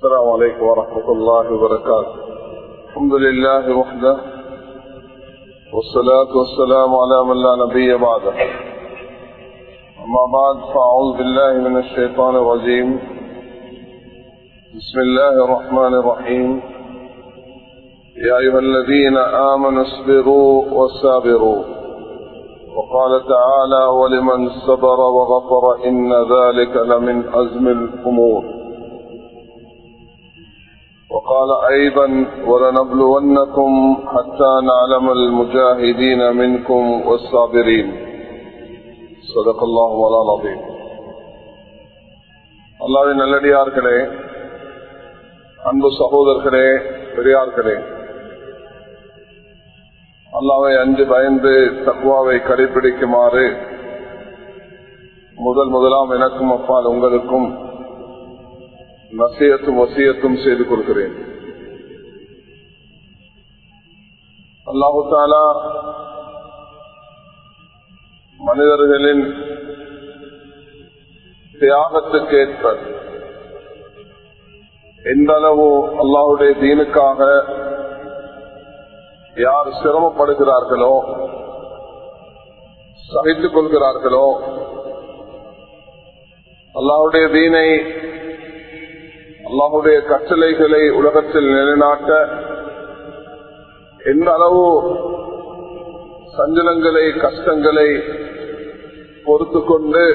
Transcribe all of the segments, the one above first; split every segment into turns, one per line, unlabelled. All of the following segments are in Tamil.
السلام عليكم ورحمة الله وبركاته الحمد لله وحده والصلاة والسلام على من لا نبي بعده أما بعد فأعوذ بالله من الشيطان الرجيم بسم الله الرحمن الرحيم يا أيها الذين آمنوا اصبروا وصابروا وقال تعالى ولمن صبر وغفر إن ذلك لمن أزم الأمور وقال أيضا ولنبلونكم حتى نعلم المجاهدين منكم والصابرين صدق الله ولا العظيم அல்லாவின் நல்லடியார்களே அன்பு சகோதரர்களே பெரியார்களே அல்லாவை அஞ்சு பயந்து தக்குவாவை கடைபிடிக்குமாறு முதல் முதலாம் எனக்கும் அப்பால் உங்களுக்கும் நசியத்தும் வசியத்தும் செய்து கொள்கிறேன் அல்லாஹு தாலா மனிதர்களின் தியாகத்துக்கு ஏற்ப எந்த அளவு அல்லாஹுடைய தீனுக்காக யார் சிரமப்படுகிறார்களோ சகித்துக் கொள்கிறார்களோ அல்லாஹுடைய தீனை அல்லாஹுடைய கட்டளைகளை உலகத்தில் நிலைநாட்ட எந்த அளவு சஞ்சலங்களை கஷ்டங்களை பொறுத்து கொண்டு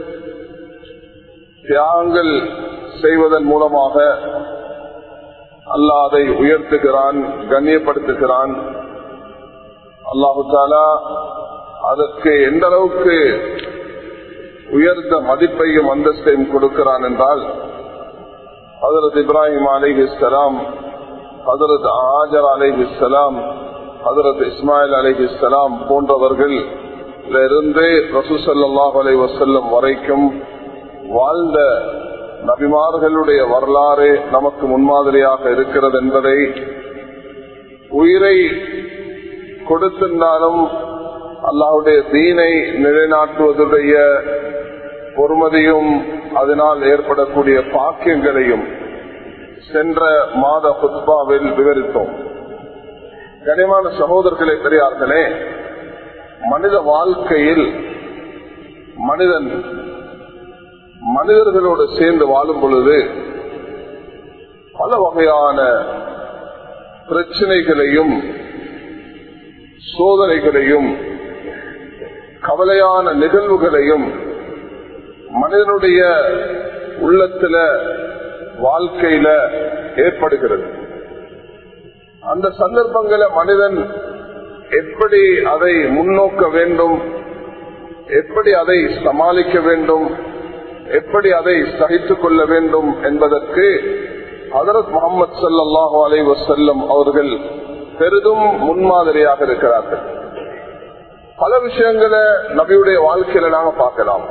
தியாகங்கள் செய்வதன் மூலமாக அல்லாஹ் அதை உயர்த்துகிறான் கண்ணியப்படுத்துகிறான் அல்லாஹு தாலா அதற்கு எந்த அளவுக்கு உயர்ந்த மதிப்பையும் அந்தஸ்தையும் கொடுக்கிறான் என்றால் ஹதரத் இப்ராஹிம் அலிஹி இஸ்லாம் ஹதரத் ஆஜர் அலிஹி இஸ்லாம் ஹதரத் இஸ்மாயில் அலிஹி இஸ்லாம் போன்றவர்கள் இருந்து ரசூசல்லாஹ் அலை வசல்லம் வரைக்கும் வாழ்ந்த நபிமார்களுடைய வரலாறு நமக்கு முன்மாதிரியாக இருக்கிறது என்பதை உயிரை கொடுத்திருந்தாலும் அல்லாவுடைய தீனை நிலைநாட்டுவதுடைய பொறுமதியும் அதனால் ஏற்படக்கூடிய பாக்கியங்களையும் சென்ற மாத புத்பாவில் விவரித்தோம் கனிமான சகோதரர்களே பெரியார்களே மனித வாழ்க்கையில் மனிதன் மனிதர்களோடு சேர்ந்து வாழும் பொழுது பல வகையான பிரச்சனைகளையும் சோதனைகளையும் கவலையான நிகழ்வுகளையும் மனிதனுடைய உள்ளத்துல வாழ்க்கையில ஏற்படுகிறது அந்த சந்தர்ப்பங்களை மனிதன் எப்படி அதை முன்னோக்க வேண்டும் எப்படி அதை சமாளிக்க வேண்டும் எப்படி அதை சகித்துக் கொள்ள வேண்டும் என்பதற்கு ஹதரத் முகமது சல்லாஹூ அலை வசல்லம் அவர்கள் பெரிதும் முன்மாதிரியாக இருக்கிறார்கள் பல விஷயங்களை நபியுடைய வாழ்க்கையில நாங்க பார்க்கலாம்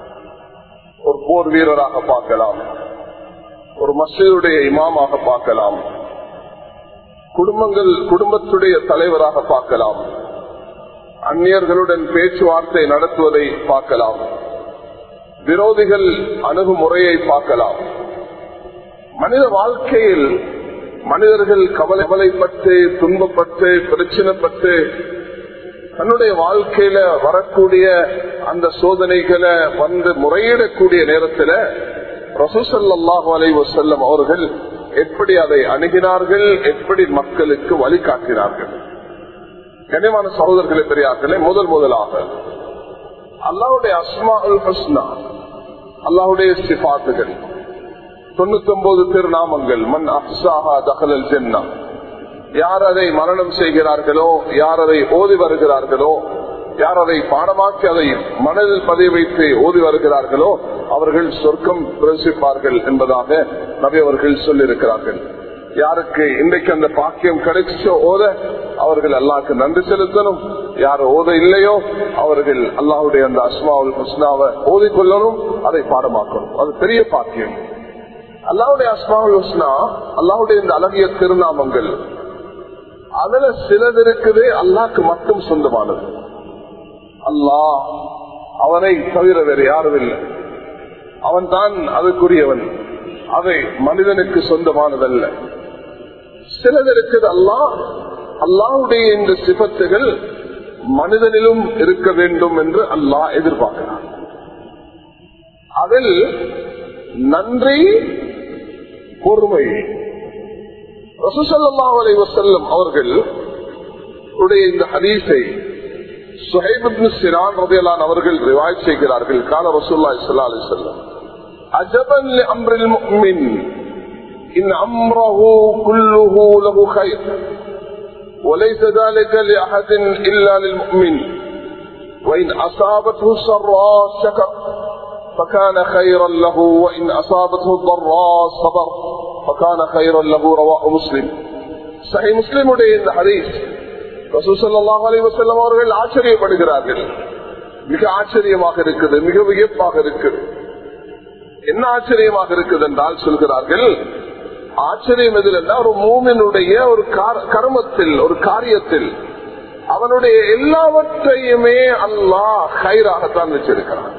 ஒரு போர் வீரராக பார்க்கலாம் ஒரு மசிதுடைய இமாமாக பார்க்கலாம் குடும்பங்கள் குடும்பத்துடைய தலைவராக பார்க்கலாம் அந்நியர்களுடன் பேச்சுவார்த்தை நடத்துவதை பார்க்கலாம் விரோதிகள் அணுகுமுறையை பார்க்கலாம் மனித வாழ்க்கையில் மனிதர்கள் கவலைப்பட்டு துன்பப்பட்டு பிரச்சனைப்பட்டு தன்னுடைய வாழ்க்கையில வரக்கூடிய அந்த சோதனைகளை வந்து முறையிடக்கூடிய நேரத்தில் ரசூசல்லாஹு அலை வசல்லம் அவர்கள் எப்படி அதை அணுகினார்கள் எப்படி மக்களுக்கு வழிகாட்டினார்கள் கனிமான சகோதரர்களை பெரியார்களே முதல் முதலாக அல்லாவுடைய அஸ்மா உல் ஹஸ்னா அல்லாவுடைய சிபாத்துகள் தொண்ணூத்தி ஒன்பது திருநாமங்கள் மண் அப்சாஹா தகலல் ஜென்னா யார் அதை மரணம் செய்கிறார்களோ யார் அதை ஓதி வருகிறார்களோ யார் அதை பாடமாக்கி அதை மனதில் பதிய வைத்து ஓதி வருகிறார்களோ அவர்கள் சொர்க்கம் பிரசிப்பார்கள் என்பதாக நபி அவர்கள் சொல்லியிருக்கிறார்கள் யாருக்கு இன்றைக்கு அந்த பாக்கியம் கிடைச்சோ ஓத அவர்கள் அல்லாஹ்க்கு நன்றி செலுத்தணும் யார் ஓத இல்லையோ அவர்கள் அல்லாஹுடைய அந்த அஸ்மாவுல் ஹுஸ்னாவை ஓதிக்கொள்ளணும் அதை பாடமாக்கணும் அது பெரிய பாக்கியம் அல்லாவுடைய அஸ்மாவுல் ஹுஸ்னா அல்லாஹுடைய இந்த அழகிய திருநாமங்கள் அதுல சிலது இருக்குது அல்லாஹ்க்கு மட்டும் சொந்தமானது அல்லாஹ் அவனை தவிர வேறு யாரும் இல்லை அவன் தான் அதுக்குரியவன் அவை மனிதனுக்கு சொந்தமானதல்ல சிலதற்கு அல்லாஹ் அல்லாஹுடைய இந்த சிபத்துகள் மனிதனிலும் இருக்க வேண்டும் என்று அல்லாஹ் எதிர்பார்க்கிறான் அதில் நன்றி பொறுமை ரசூசல்லா அலை வசல்லம் அவர்கள் உடைய இந்த ஹதீஸை சுஹைபின் சிரான் ரதையலான் அவர்கள் ரிவாய் செய்கிறார்கள் கால ரசூல்லா இஸ்லா அலி சொல்லம் அஜபன் அம்ரில் முக்மின் இன் அம்ரஹு குல்லுஹு லஹு خير وليس ذلك لأحد إلا للمؤمن وإن أصابته سراء شكر فكان خيرا له وإن أصابته ضراء صبر فكان خيرا له رواه مسلم صحيح مسلم உடைய இந்த ஹதீஸ் ரசூசல்லாஹ் அலி வசல்லம் அவர்கள் ஆச்சரியப்படுகிறார்கள் மிக ஆச்சரியமாக இருக்குது மிக வியப்பாக இருக்குது என்ன ஆச்சரியமாக இருக்குது என்றால் சொல்கிறார்கள் ஆச்சரியம் எதில் என்றால் ஒரு மூமினுடைய ஒரு கர்மத்தில் ஒரு காரியத்தில் அவனுடைய எல்லாவற்றையுமே அல்லாஹ் ஹைராகத்தான் வச்சிருக்கிறான்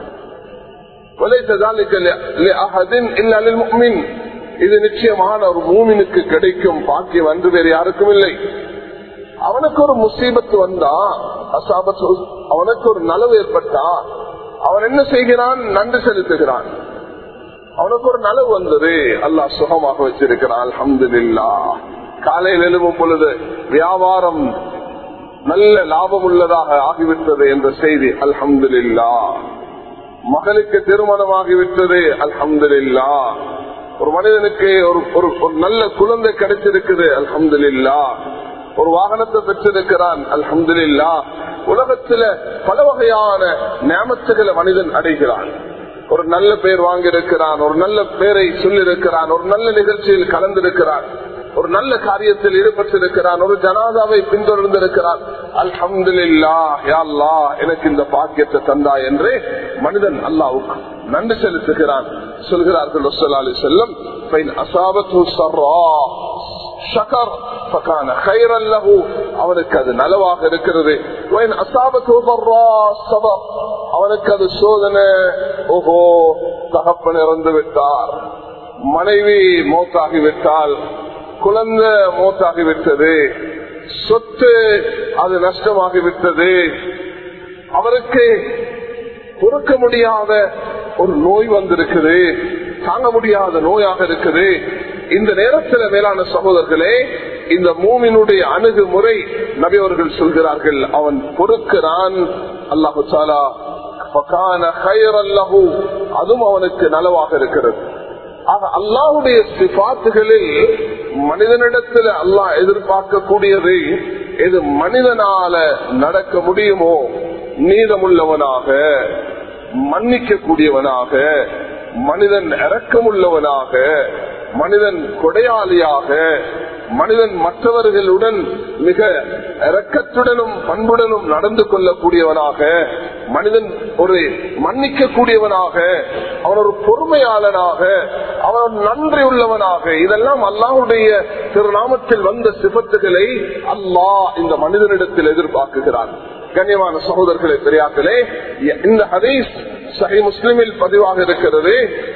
இது நிச்சயமான ஒரு மூமினுக்கு கிடைக்கும் பாக்கியம் அன்று வேறு யாருக்கும் இல்லை அவனுக்கு ஒரு முசீபத்து வந்தா அசாபத்து அவனுக்கு ஒரு நலவு ஏற்பட்டா அவன் என்ன செய்கிறான் நன்றி செலுத்துகிறான் அவனுக்கு ஒரு நலவு வந்தது அல்லாஹ் சுகமாக வச்சிருக்கிறான் அலமதுல்லா காலையில் எழுவும் பொழுது வியாபாரம் நல்ல லாபம் உள்ளதாக ஆகிவிட்டது என்ற செய்தி அல்ஹம்துல்லா மகளுக்கு திருமணமாகிவிட்டது அல்ஹம்துல்லா ஒரு மனிதனுக்கு ஒரு ஒரு நல்ல குழந்தை கிடைச்சிருக்குது அல்ஹம்துல்லா ஒரு வாகனத்தை பெற்றிருக்கிறான் அல்ஹம்துல்லா உலகத்துல பல வகையான நியமத்துகளை மனிதன் அடைகிறான் ஒரு நல்ல பேர் வாங்கியிருக்கிறான் ஒரு நல்ல பேரை சொல்லியிருக்கிறான் ஒரு நல்ல நிகழ்ச்சியில் கலந்திருக்கிறான் ஒரு நல்ல காரியத்தில் ஈடுபட்டிருக்கிறான் ஒரு ஜனாதாவை பின்தொடர்ந்திருக்கிறான் அல்ஹம்துல்லா யாழ்லா எனக்கு இந்த பாக்கியத்தை தந்தா என்று மனிதன் அல்லாவுக்கு நன்றி செலுத்துகிறான் சொல்கிறார்கள் ரசூல் செல்லம் அசாபத்து சர்ரா ஷகர் ஃபகான கைரன் லஹு அவனுக்கு அது நலவாக இருக்கிறது அசாபத்து சபர் அவனுக்கு அது சோதனை ஓஹோ தகப்பன் இறந்து விட்டார் மனைவி மோத்தாகிவிட்டால் குழந்தை மோத்தாகிவிட்டது சொத்து அது நஷ்டமாகிவிட்டது அவருக்கு பொறுக்க முடியாத ஒரு நோய் வந்திருக்குது தாங்க முடியாத நோயாக இருக்குது இந்த நேரத்தில் மேலான சகோதரர்களே இந்த மூமினுடைய அணுகுமுறை நபி அவர்கள் சொல்கிறார்கள் அவன் பொறுக்கிறான் அல்லாஹு சாலா அதுவும் அவனுக்கு நலவாக இருக்கிறது ஆக அல்லாஹுடைய சிபாத்துகளில் மனிதனிடத்தில் அல்லாஹ் எதிர்பார்க்கக்கூடியது எது மனிதனால நடக்க முடியுமோ நீதமுள்ளவனாக மன்னிக்க கூடியவனாக மனிதன் இறக்கமுள்ளவனாக மனிதன் கொடையாளியாக மனிதன் மற்றவர்களுடன் மிக இறக்கத்துடனும் பண்புடனும் நடந்து கொள்ளக்கூடியவனாக மனிதன் ஒரு மன்னிக்க கூடியவனாக அவன் ஒரு பொறுமையாளனாக அவன் நன்றி உள்ளவனாக இதெல்லாம் அல்லாஹுடைய திருநாமத்தில் வந்த சிபத்துகளை அல்லாஹ் இந்த மனிதனிடத்தில் எதிர்பார்க்குகிறான் கண்ணியமான சகோதரர்களே பெரியாக்களே இந்த ஹதீஸ் சஹி முஸ்லிமில் பதிவாக இருக்கிறது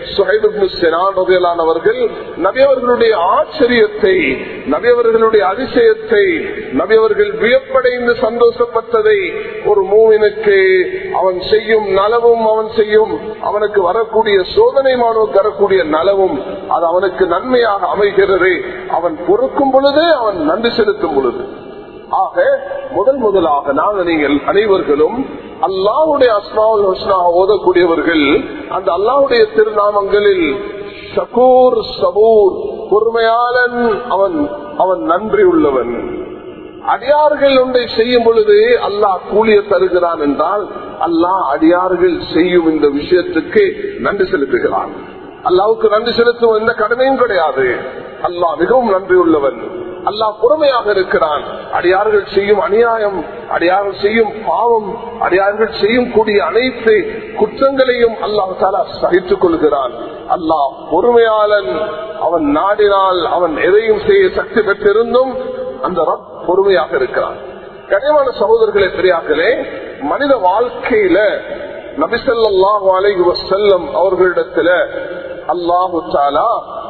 சுஹைபுலானவர்கள் நபியவர்களுடைய ஆச்சரியத்தை நபியவர்களுடைய அதிசயத்தை நபியவர்கள் வியப்படைந்து சந்தோஷப்பட்டதை ஒரு மூவினுக்கு அவன் செய்யும் நலவும் அவன் செய்யும் அவனுக்கு வரக்கூடிய சோதனை மாணவன் தரக்கூடிய நலவும் அது அவனுக்கு நன்மையாக அமைகிறது அவன் பொறுக்கும் பொழுது அவன் நன்றி செலுத்தும் பொழுது ஆக முதல் முதலாக நாங்கள் நீங்கள் அனைவர்களும் அல்லாவுடைய அஸ்மாவுல் ஹஸ்னாக ஓதக்கூடியவர்கள் அந்த அல்லாவுடைய திருநாமங்களில் ஷகூர் சபூர் பொறுமையாளன் அவன் அவன் நன்றி உள்ளவன் அடியார்கள் ஒன்றை செய்யும் பொழுது அல்லாஹ் கூலிய தருகிறான் என்றால் அல்லாஹ் அடியார்கள் செய்யும் இந்த விஷயத்துக்கு நன்றி செலுத்துகிறான் அல்லாவுக்கு நன்றி செலுத்தும் எந்த கடமையும் கிடையாது அல்லாஹ் மிகவும் நன்றி உள்ளவன் அல்லாஹ் பொறுமையாக இருக்கிறான் அடியார்கள் செய்யும் அநியாயம் அடியார்கள் செய்யும் பாவம் அடியார்கள் செய்யும் கூடிய அனைத்து குற்றங்களையும் அல்லாஹ் தாலா சகித்துக் கொள்கிறான் அல்லாஹ் பொறுமையாளன் அவன் நாடினால் அவன் எதையும் செய்ய சக்தி பெற்றிருந்தும் அந்த ரப் பொறுமையாக இருக்கிறான் கனிவான சகோதரர்களே பெரியாக்களே மனித வாழ்க்கையில நபிசல்லாஹு அலைஹி வசல்லம் அவர்களிடத்துல அல்லாஹு தாலா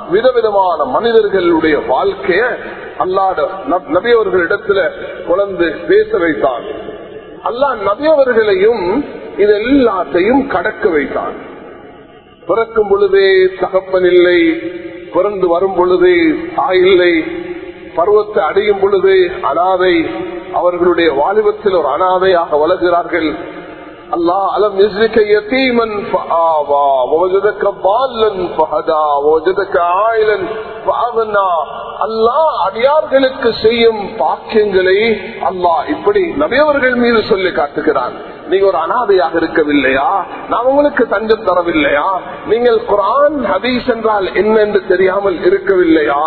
விதவிதமான மனிதர்களுடைய வாழ்க்கைய அல்லாட நபியவர்களிடத்துல குழந்து பேச வைத்தான் அல்லாஹ் நபியவர்களையும் இது எல்லாத்தையும் கடக்க வைத்தான் பிறக்கும் பொழுதே தகப்பன் இல்லை பிறந்து வரும் பொழுதே தாய் இல்லை பருவத்தை அடையும் பொழுது அனாதை அவர்களுடைய வாலிபத்தில் ஒரு அனாதையாக வளர்கிறார்கள் அல்லாஹ் அலம் يجرك يتيما فآوى ووجدك ضالا فهدى ووجدك عائلا فأغنى அல்லாஹ் அடியார்களுக்கு செய்யும் பாக்கியங்களை அல்லாஹ் இப்படி நபியவர்கள் மீது சொல்லி காட்டுகிறான் நீங்க ஒரு அனாதையாக இருக்கவில்லையா நான் உங்களுக்கு தஞ்சம் தரவில்லையா நீங்கள் குரான் ஹதீஸ் என்றால் என்ன என்று தெரியாமல் இருக்கவில்லையா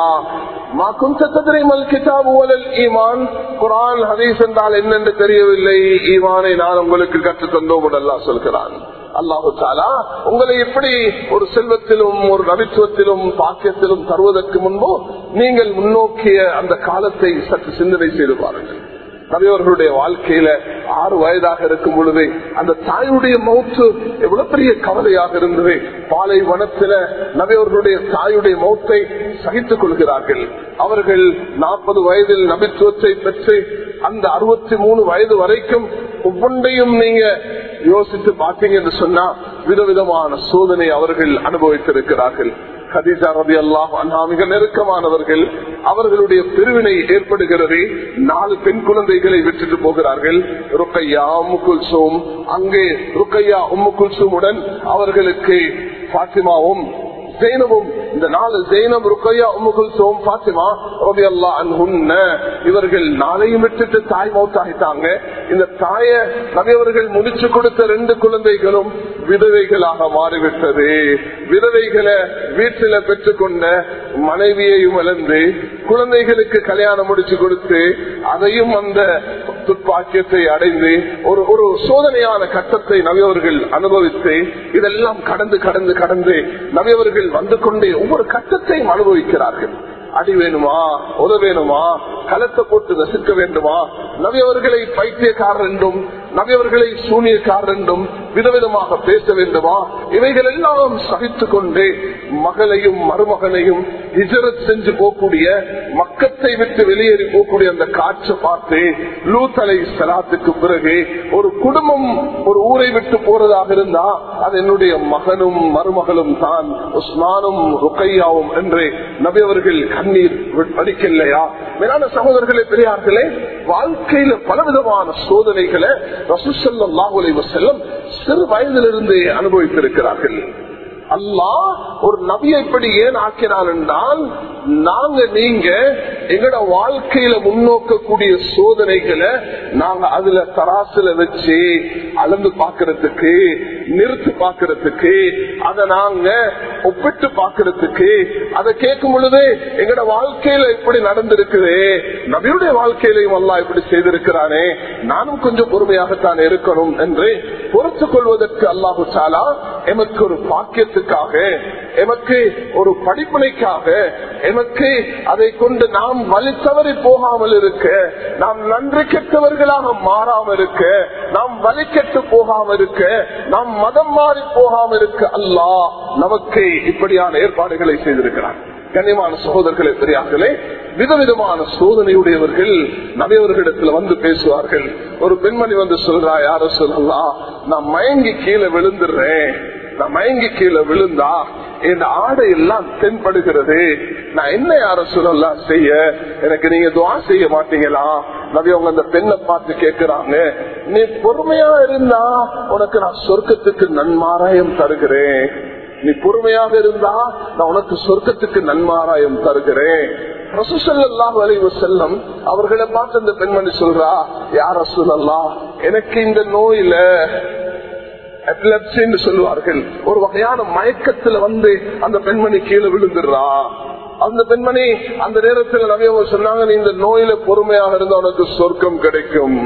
ஈமான் குரான் ஹதீஸ் என்றால் என்னென்று தெரியவில்லை ஈமானை நான் உங்களுக்கு கற்றுத் தந்தோம் அல்லா சொல்கிறான் அல்லாஹு தாலா உங்களை எப்படி ஒரு செல்வத்திலும் ஒரு நபித்துவத்திலும் பாக்கியத்திலும் தருவதற்கு முன்போ நீங்கள் முன்னோக்கிய அந்த காலத்தை சற்று சிந்தனை செய்து பாருங்கள் நபியவர்களுடைய வாழ்க்கையில ஆறு வயதாக இருக்கும் பொழுது அந்த தாயுடைய மௌத்து எவ்வளவு பெரிய கவலையாக இருந்தது பாலை வனத்தில நபியவர்களுடைய தாயுடைய மௌத்தை சகித்துக் கொள்கிறார்கள் அவர்கள் நாற்பது வயதில் நபித்துவத்தை பெற்று அந்த அறுபத்தி மூணு வயது வரைக்கும் ஒவ்வொன்றையும் நீங்க யோசித்து பார்த்தீங்க என்று சொன்னா விதவிதமான சோதனை அவர்கள் அனுபவித்திருக்கிறார்கள் கதீஜா ரதி அல்லாஹ் மிக நெருக்கமானவர்கள் அவர்களுடைய பிரிவினை ஏற்படுகிறது நாலு பெண் குழந்தைகளை விட்டுட்டு போகிறார்கள் ருக்கையா உம்முகுல்சோம் அங்கே ருக்கையா உம்முகுல்சோமுடன் அவர்களுக்கு பாத்திமாவும் ஜெயினவும் இந்த நாலு ஜெயினம் ருக்கையா உம்முகுல்சோம் பாத்திமா ரவி அல்லா அன்ஹுன்ன இவர்கள் நாளையும் விட்டுட்டு தாய் மௌத்தாகிட்டாங்க இந்த தாய நபியவர்கள் முடிச்சு கொடுத்த ரெண்டு குழந்தைகளும் விதவைகளாக மாறிவிட்டது விதவைகளை வீட்டில பெற்றுக்கொண்ட மனைவியையும் இழந்து குழந்தைகளுக்கு கல்யாணம் முடிச்சு கொடுத்து அதையும் அந்த துப்பாக்கியத்தை அடைந்து ஒரு ஒரு சோதனையான கட்டத்தை நவியவர்கள் அனுபவித்து இதெல்லாம் கடந்து கடந்து கடந்து நவியவர்கள் வந்து கொண்டே ஒவ்வொரு கட்டத்தையும் அனுபவிக்கிறார்கள் அடி வேணுமா உத வேணுமா களத்தை போட்டு ரசிக்க வேண்டுமா நவியவர்களை பைத்தியக்காரர் என்றும் நவியவர்களை சூனியக்காரர் என்றும் விதவிதமாக பேச வேண்டுமா இவைகள் எல்லாம் சகித்துக் கொண்டு மகளையும் மருமகனையும் இஜரத் செஞ்சு போகக்கூடிய மக்கத்தை விட்டு வெளியேறி போகக்கூடிய அந்த காட்சை பார்த்து லூத்தலை சலாத்துக்கு பிறகு ஒரு குடும்பம் ஒரு ஊரை விட்டு போறதாக இருந்தா அது என்னுடைய மகனும் மருமகளும் தான் உஸ்மானும் ருக்கையாவும் என்று நபியவர்கள் கண்ணீர் வடிக்கலையா மேலான சகோதரர்களே பெரியார்களே வாழ்க்கையில பலவிதமான சோதனைகளை ரசூசல்லாஹுலை செல்லம் சிறு வயதிலிருந்து அனுபவித்திருக்கிறார்கள் அல்லாஹ் ஒரு நபியை இப்படி ஏன் ஆக்கினான் என்றால் நாங்க நீங்க எங்கட வாழ்க்கையில முன்னோக்கக்கூடிய சோதனைகளை நாங்க அதுல தராசுல வச்சு அளந்து பாக்குறதுக்கு நிறுத்து பாக்குறதுக்கு அதை நாங்க ஒப்பிட்டு பாக்குறதுக்கு அதை கேட்கும் பொழுது எங்கட வாழ்க்கையில இப்படி நடந்திருக்குது நபியுடைய வாழ்க்கையிலையும் அல்லா இப்படி செய்திருக்கிறானே நானும் கொஞ்சம் பொறுமையாகத்தான் இருக்கணும் என்று பொறுத்துக் கொள்வதற்கு அல்லாஹு சாலா எமக்கு ஒரு பாக்கியத்துக்காக எமக்கு ஒரு படிப்பினைக்காக எமக்கு அதை கொண்டு நாம் வழி தவறி போகாமல் இருக்க நாம் நன்றி கெட்டவர்களாக மாறாமல் இருக்க நாம் வழி கெட்டு போகாமல் இருக்க நாம் மதம் மாறி போகாமல் இருக்க அல்லாஹ் நமக்கு இப்படியான ஏற்பாடுகளை செய்திருக்கிறார் கண்ணியமான சகோதரர்களே பெரியார்களே விதவிதமான சோதனையுடையவர்கள் நபியவர்களிடத்துல வந்து பேசுவார்கள் ஒரு பெண்மணி வந்து சொல்றா யார சொல்லலாம் நான் மயங்கி கீழே விழுந்துடுறேன் நான் மயங்கி கீழே விழுந்தா என் ஆடை எல்லாம் தென்படுகிறது நான் என்ன யார சொல்லலாம் செய்ய எனக்கு நீங்க துவா செய்ய மாட்டீங்களா நபி அவங்க அந்த பெண்ணை பார்த்து கேட்கிறாங்க நீ பொறுமையா இருந்தா உனக்கு நான் சொர்க்கத்துக்கு நன்மாராயம் தருகிறேன் நீ பொறுமையாக இருந்தா நான் உனக்கு சொர்க்கத்துக்கு நன்மாராயம் தருகிறேன் செல்லம் அவர்களை பார்த்து அந்த பெண்மணி சொல்றா யார சொல்லலாம் எனக்கு இந்த நோயில எபிலப்சின்னு சொல்லுவார்கள் ஒரு வகையான மயக்கத்துல வந்து அந்த பெண்மணி கீழே விழுந்துடுறா அந்த பெண்மணி அந்த நேரத்தில் நிறைய சொன்னாங்க நீ இந்த நோயில பொறுமையாக இருந்தா உனக்கு சொர்க்கம் கிடைக்கும்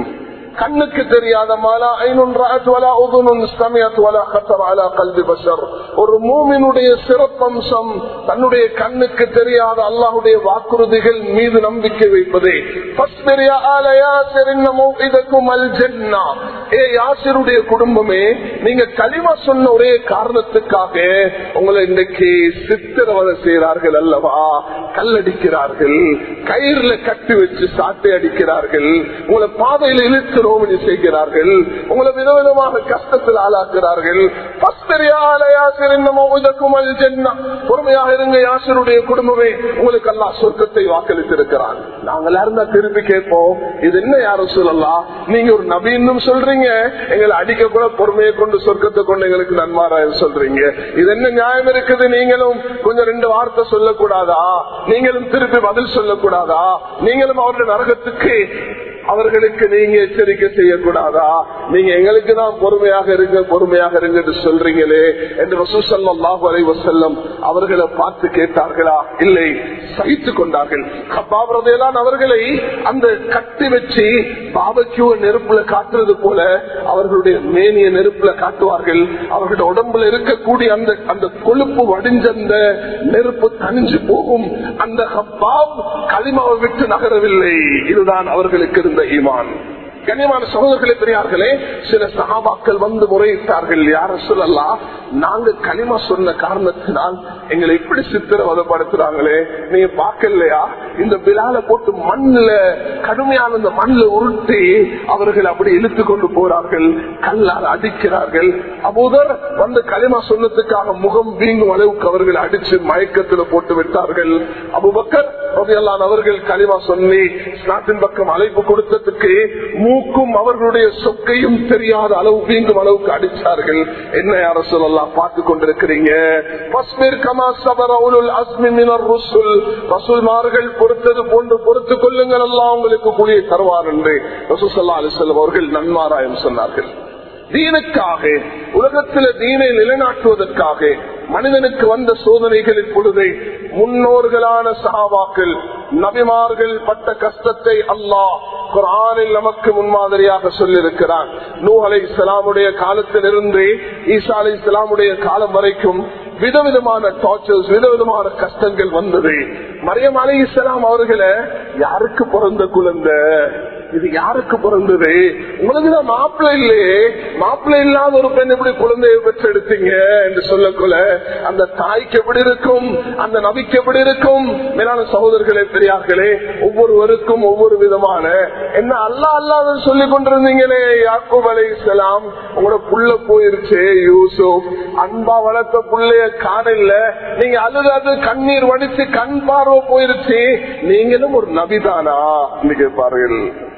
கண்ணுக்கு தெரியாத மாலா ஐநுன் ரஅத் வலா உதுனுன் சமியத் வலா கத்தர் அலா கல்வி பஷர் ஒரு மூமினுடைய சிறப்பம்சம் தன்னுடைய கண்ணுக்கு தெரியாத அல்லாஹுடைய வாக்குறுதிகள் மீது நம்பிக்கை வைப்பதே ஃபஸ்பிர் யா ஆல யாசிர் இன்ன மௌஇதக்கும் அல் ஜன்னah. ஏ யாசிருடைய குடும்பமே நீங்க களிமா சொன்ன ஒரே காரணத்துக்காக உங்களை இன்னைக்கு சித்திரவதை செய்கிறார்கள் அல்லவா கல்லடிக்கிறார்கள் கயிறுல கட்டி வச்சு சாட்டை அடிக்கிறார்கள் உங்களை பாதையில இழுத்து ரோமணி செய்கிறார்கள் உங்களை விதவிதமாக கஷ்டத்தில் ஆளாக்குகிறார்கள் ஃபஸ்பிர் யா ஆல யாசிர் இன்ன மௌஇதக்கும் அல் ஜன்னah. பொறுமையாக இருங்க யாசருடைய குடும்பமே உங்களுக்கு எல்லாம் சொர்க்கத்தை வாக்களித்திருக்கிறான் நாங்களா இருந்தா திருப்பி கேட்போம் இது என்ன யாரும் சொல்லலாம் நீங்க ஒரு நபின்னு சொல்றீங்க எங்களை அடிக்க கூட பொறுமையை கொண்டு சொர்க்கத்தை கொண்டு எங்களுக்கு நன்மாராயம் சொல்றீங்க இது என்ன நியாயம் இருக்குது நீங்களும் கொஞ்சம் ரெண்டு வார்த்தை சொல்லக்கூடாதா நீங்களும் திருப்பி பதில் சொல்லக்கூடாதா நீங்களும் அவருடைய நரகத்துக்கு அவர்களுக்கு நீங்க எச்சரிக்கை செய்யக்கூடாதா நீங்க எங்களுக்கு தான் பொறுமையாக இருங்க பொறுமையாக இருங்க என்று சொல்றீங்களே என்று ரசூசல்லாஹு அலைவ செல்லம் அவர்களை பார்த்து கேட்டார்களா இல்லை சகித்துக் கொண்டார்கள் கப்பாபரதையெல்லாம் அவர்களை அந்த கட்டி வச்சு பாபக்கியூ நெருப்புல காட்டுறது போல அவர்களுடைய மேனிய நெருப்புல காட்டுவார்கள் அவர்களுடைய உடம்புல இருக்கக்கூடிய அந்த அந்த கொழுப்பு வடிஞ்ச அந்த நெருப்பு தனிஞ்சு போகும் அந்த ஹப்பாப் களிமாவை விட்டு நகரவில்லை இதுதான் அவர்களுக்கு இருந்த ஈமான் கண்ணியமான சகோதரர்களே பெரியார்களே சில சகாபாக்கள் வந்து முறையிட்டார்கள் யார சொல்லலாம் நாங்க களிமா சொன்ன காரணத்தினால் எங்களை இப்படி சித்திரவதப்படுத்துறாங்களே நீங்க பார்க்கலையா இந்த பிலால போட்டு மண்ணுல கடுமையான இந்த மண்ணுல உருட்டி அவர்கள் அப்படி இழுத்து கொண்டு போறார்கள் கல்லால் அடிக்கிறார்கள் அபோதர் வந்து களிமா சொன்னதுக்காக முகம் வீங்கும் அளவுக்கு அவர்கள் அடிச்சு மயக்கத்துல போட்டு விட்டார்கள் அபுபக்கர் ரலியல்லாஹு அவர்கள் களிமா சொல்லி நாட்டின் பக்கம் அழைப்பு கொடுத்ததுக்கு மூக்கும் அவர்களுடைய சொக்கையும் தெரியாத அளவு வீங்கும் அளவுக்கு அடிச்சார்கள் என்ன யார சொல்லலாம் பார்த்து கொண்டிருக்கிறீங்க பஸ்மீர் கமா சபர உலுல் அஸ்மி மினர் ருசுல் ரசூல்மார்கள் பொறுத்தது போன்று பொறுத்துக் கொள்ளுங்கள் எல்லாம் உங்களுக்கு கூலியை தருவார் என்று ரசூசல்லா அலிசல்லம் அவர்கள் நன்மாராயம் சொன்னார்கள் தீனுக்காக உலகத்தில் தீனை நிலைநாட்டுவதற்காக மனிதனுக்கு வந்த சோதனைகளின் பொழுது முன்னோர்களான சகாவாக்கள் நபிமார்கள் பட்ட கஷ்டத்தை அல்லாஹ் குரானில் நமக்கு முன்மாதிரியாக சொல்லியிருக்கிறான் நூ அலை இஸ்லாமுடைய காலத்திலிருந்து ஈசா அலை இஸ்லாமுடைய காலம் வரைக்கும் விதவிதமான டார்ச்சர்ஸ் விதவிதமான கஷ்டங்கள் வந்தது மரியம் அலி இஸ்லாம் அவர்களை யாருக்கு பிறந்த குழந்தை இது யாருக்கு பிறந்தது உங்களுக்குதான் மாப்பிள்ளை இல்லையே மாப்பிள்ளை இல்லாத ஒரு பெண் எப்படி குழந்தையை பெற்றெடுத்தீங்க என்று சொல்லக்குள்ள அந்த தாய்க்கு எப்படி இருக்கும் அந்த நபிக்கு எப்படி இருக்கும் மேலான சகோதரர்களே பெரியார்களே ஒவ்வொருவருக்கும் ஒவ்வொரு விதமான என்ன அல்லா அல்லாத சொல்லி கொண்டிருந்தீங்களே யாக்கூப் அலை இஸ்லாம் உங்களோட புள்ள போயிருச்சு யூசுப் அன்பா வளர்த்த புள்ளைய காணல நீங்க அழுதாது கண்ணீர் வடிச்சு கண் பார்வை போயிருச்சு நீங்களும் ஒரு நபிதானா கேட்பார்கள்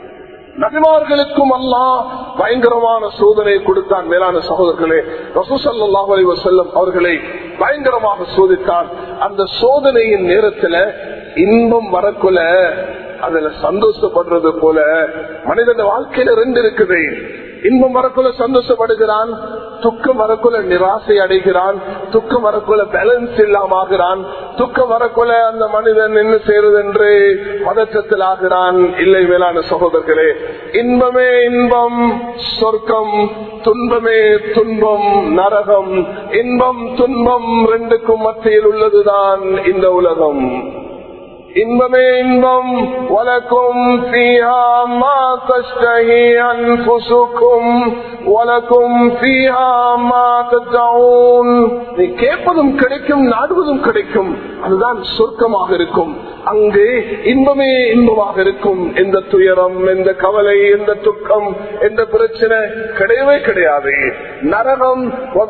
நபிமார்களுக்கும் அல்லா பயங்கரமான சோதனை கொடுத்தான் மேலான சகோதரர்களே ரசூசல்லாஹ் அலி வசல்லம் அவர்களை பயங்கரமாக சோதித்தான் அந்த சோதனையின் நேரத்துல இன்பம் வரக்குல அதுல சந்தோஷப்படுறது போல மனிதன் வாழ்க்கையில ரெண்டு இருக்குது இன்பம் வரக்குள்ள சந்தோஷப்படுகிறான் துக்கம் வரக்குள்ள நிராசை அடைகிறான் துக்கம் வரக்குள்ள பேலன்ஸ் இல்லாம ஆகிறான் துக்கம் வரக்குள்ள அந்த மனிதன் என்ன செய்யறது என்று பதற்றத்தில் ஆகிறான் இல்லை மேலான சகோதரர்களே இன்பமே இன்பம் சொர்க்கம் துன்பமே துன்பம் நரகம் இன்பம் துன்பம் ரெண்டுக்கும் மத்தியில் உள்ளதுதான் இந்த உலகம் இன்பமே இன்பம் வலக்கும் மா தஷ்டஹி அன்புசுக்கும் வலக்கும் மா தத்தவுன் நீ கேட்பதும் கிடைக்கும் நாடுவதும் கிடைக்கும் அதுதான் சொர்க்கமாக இருக்கும் அங்கே இன்பமே இன்பமாக இருக்கும் எந்த துயரம் எந்த கவலை எந்த துக்கம் எந்த பிரச்சனை கிடையவே கிடையாது நரகம்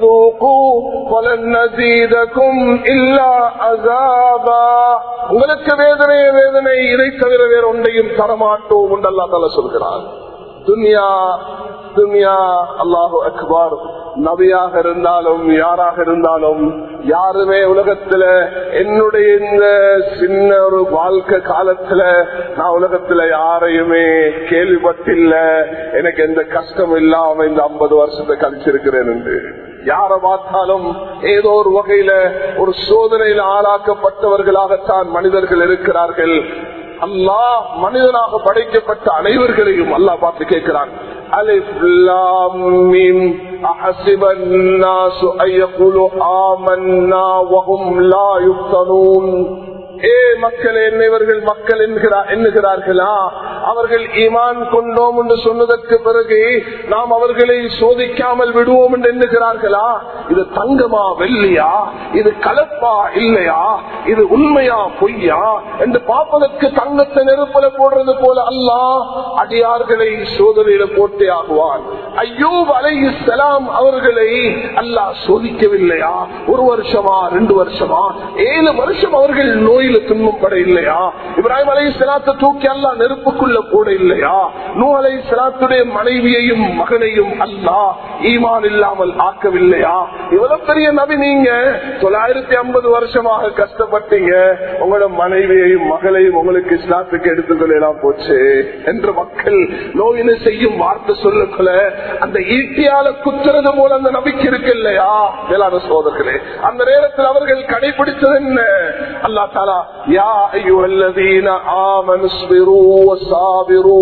இல்லா அசாபா உங்களுக்கு வேதனை வேதனை இதை தவிர வேற ஒன்றையும் தரமாட்டோம் என்றல்லா தலை சொல்கிறார் துன்யா துன்யா அல்லாஹு அக்பார் நபியாக இருந்தாலும் யாராக இருந்தாலும் யாருமே உலகத்துல என்னுடைய இந்த சின்ன ஒரு வாழ்க்கை காலத்துல நான் உலகத்துல யாரையுமே கேள்விப்பட்டில்ல எனக்கு எந்த கஷ்டம் இல்லாம இந்த ஐம்பது வருஷத்தை கழிச்சிருக்கிறேன் என்று யார பார்த்தாலும் ஏதோ ஒரு வகையில ஒரு சோதனையில் ஆளாக்கப்பட்டவர்களாகத்தான் மனிதர்கள் இருக்கிறார்கள் அல்லாஹ் மனிதனாக படைக்கப்பட்ட அனைவர்களையும் அல்லாஹ் பார்த்து கேட்கிறான் அலிஃப் லாம் மீம் أحسب الناس أن يقولوا آمنا وهم لا يفتنون ஏ மக்கள் என்னவர்கள் மக்கள் என்கிறார் எண்ணுகிறார்களா அவர்கள் ஈமான் கொண்டோம் என்று சொன்னதற்கு பிறகு நாம் அவர்களை சோதிக்காமல் விடுவோம் என்று எண்ணுகிறார்களா இது தங்கமா வெள்ளியா இது கலப்பா இல்லையா இது உண்மையா பொய்யா என்று பார்ப்பதற்கு தங்கத்தை நெருப்பல போடுறது போல அல்லாஹ் அடியார்களை சோதனையில போட்டே ஆகுவான் ஐயோப் அலை இஸ்லாம் அவர்களை அல்லாஹ் சோதிக்கவில்லையா ஒரு வருஷமா ரெண்டு வருஷமா ஏழு வருஷம் அவர்கள் நோயில் துன்பப்பட இல்லையா இப்ராஹிம் அலை சலாத்தை தூக்கி அல்லா நெருப்புக்குள்ள போட இல்லையா நூ அலை சலாத்துடைய மனைவியையும் மகனையும் அல்லா ஈமான் இல்லாமல் ஆக்கவில்லையா இவ்வளவு பெரிய நபி நீங்க தொள்ளாயிரத்தி ஐம்பது வருஷமாக கஷ்டப்பட்டீங்க உங்களோட மனைவியையும் மகளையும் உங்களுக்கு இஸ்லாத்துக்கு எடுத்துக்கொள்ளலாம் போச்சு என்று மக்கள் நோயின செய்யும் வார்த்தை சொல்லக்குள்ள அந்த ஈட்டியால குத்துறது போல அந்த நம்பிக்கை இருக்கு இல்லையா வேளாண் சோதர்களே அந்த நேரத்தில் அவர்கள் கடைபிடித்தது என்ன அல்லா தாலா யா ஐயுஹல்லதீன ஆமனு ஸ்பிரு வஸாபிரு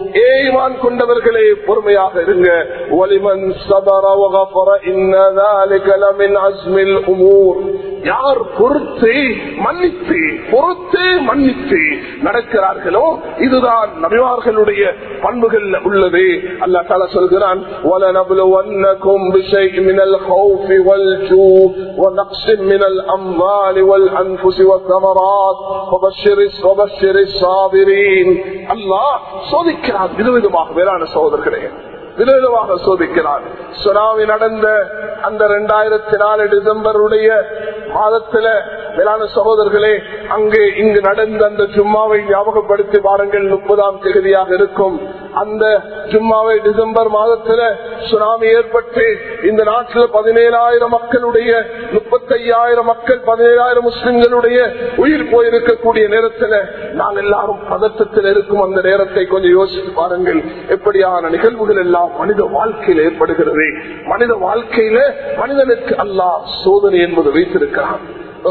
ஈமான் கொண்டவர்களே பொறுமையாக இருங்க வலிமன் சபர வகஃபர இன்ன ذلك لمن عزم الامور யார் பொறுத்து மன்னித்து பொறுத்து மன்னித்து நடக்கிறார்களோ இதுதான் நபிவார்களுடைய பண்புகள் உள்ளது அல்லா தால சொல்கிறான் وَلَنَبْلُوَنَّكُمْ بِشَيْءٍ مِنَ الْخَوْفِ وَالْجُوعِ وَنَقْصٍ مِنَ الْأَمْوَالِ وَالْأَنفُسِ وَالثَّمَرَاتِ وَبَشِّرِ وَبَشِّرِ الصَّابِرِينَ அல்லாஹ் சோதிக்கிறார் விதவிதமாக வேளாண் சகோதரர்களே விதவிதமாக சோதிக்கிறார் சுனாமி நடந்த அந்த இரண்டாயிரத்தி நாலு டிசம்பருடைய மாதத்துல மேலான சகோதரர்களே அங்கு இங்கு நடந்த அந்த ஜும்மாவை ஞாபகப்படுத்தி பாருங்கள் முப்பதாம் தேதியாக இருக்கும் அந்த ஜும்மாவை டிசம்பர் மாதத்துல சுனாமி ஏற்பட்டு இந்த நாட்டில் பதினேழாயிரம் மக்களுடைய முப்பத்தையாயிரம் மக்கள் பதினேழாயிரம் முஸ்லிம்களுடைய உயிர் போயிருக்கக்கூடிய நேரத்தில் நாங்கள் எல்லாரும் பதற்றத்தில் இருக்கும் அந்த நேரத்தை கொஞ்சம் யோசித்து பாருங்கள் எப்படியான நிகழ்வுகள் எல்லாம் மனித வாழ்க்கையில் ஏற்படுகிறது மனித வாழ்க்கையில மனிதனுக்கு அல்லாஹ் சோதனை என்பது வைத்திருக்கிறான்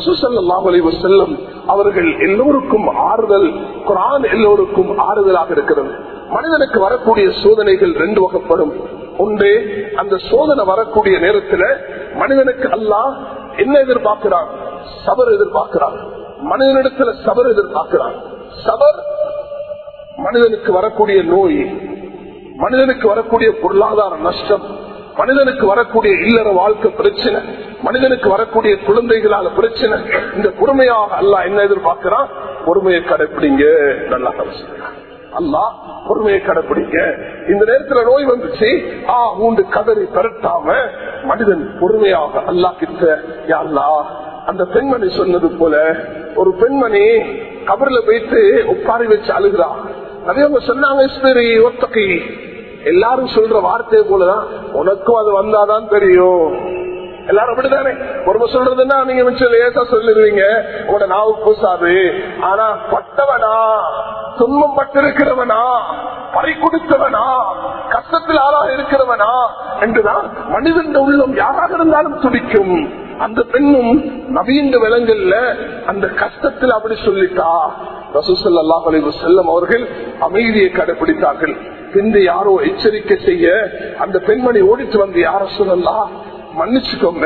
செல்லும் அவர்கள் எல்லோருக்கும் ஆறுதல் குரான் எல்லோருக்கும் ஆறுதலாக இருக்கிறது மனிதனுக்கு வரக்கூடிய சோதனைகள் ரெண்டு வகைப்படும் ஒன்று அந்த சோதனை வரக்கூடிய நேரத்தில் மனிதனுக்கு அல்லாஹ் என்ன எதிர்பார்க்கிறான் சபர் எதிர்பார்க்கிறான் மனிதனிடத்துல சபர் எதிர்பார்க்கிறான் சபர் மனிதனுக்கு வரக்கூடிய நோய் மனிதனுக்கு வரக்கூடிய பொருளாதார நஷ்டம் மனிதனுக்கு வரக்கூடிய இல்லற வாழ்க்கை பிரச்சனை மனிதனுக்கு வரக்கூடிய குழந்தைகளால பிரச்சனை இந்த பொறுமையாக அல்ல என்ன எதிர்பார்க்கிறான் பொறுமையை கடைப்பிடிங்க நல்லா அல்லா பொறுமையை கடைப்பிடிங்க இந்த நேரத்துல நோய் வந்துச்சு ஆ ஊண்டு கதறி பரட்டாம மனிதன் பொறுமையாக அல்லா கிட்ட யாழ்லா அந்த பெண்மணி சொன்னது போல ஒரு பெண்மணி கபர்ல போயிட்டு உட்காரி வச்சு அழுகிறா நிறைய சொன்னாங்க ஒத்தகை எல்லாரும் சொல்ற வார்த்தை போலதான் உனக்கும் அது வந்தாதான் தெரியும் எல்லாரும் அப்படித்தானே பொறுமை சொல்றதுன்னா நீங்க மிச்சம் லேசா சொல்லிடுவீங்க உங்களோட நாவு பூசாது ஆனா பட்டவனா துன்பம் பட்டிருக்கிறவனா பறி கொடுத்தவனா கஷ்டத்தில் ஆளாக இருக்கிறவனா என்றுதான் மனிதன் உள்ளம் யாராக இருந்தாலும் துடிக்கும் அந்த பெண்ணும் நவீன விலங்கல்ல அந்த கஷ்டத்தில் அப்படி சொல்லிட்டா ரசூசல்லா அலைவு செல்லம் அவர்கள் அமைதியை கடைபிடித்தார்கள் பின்பு யாரோ எச்சரிக்கை செய்ய அந்த பெண்மணி ஓடிட்டு வந்து யார சொல்லலாம் மன்னிச்சுக்கோங்க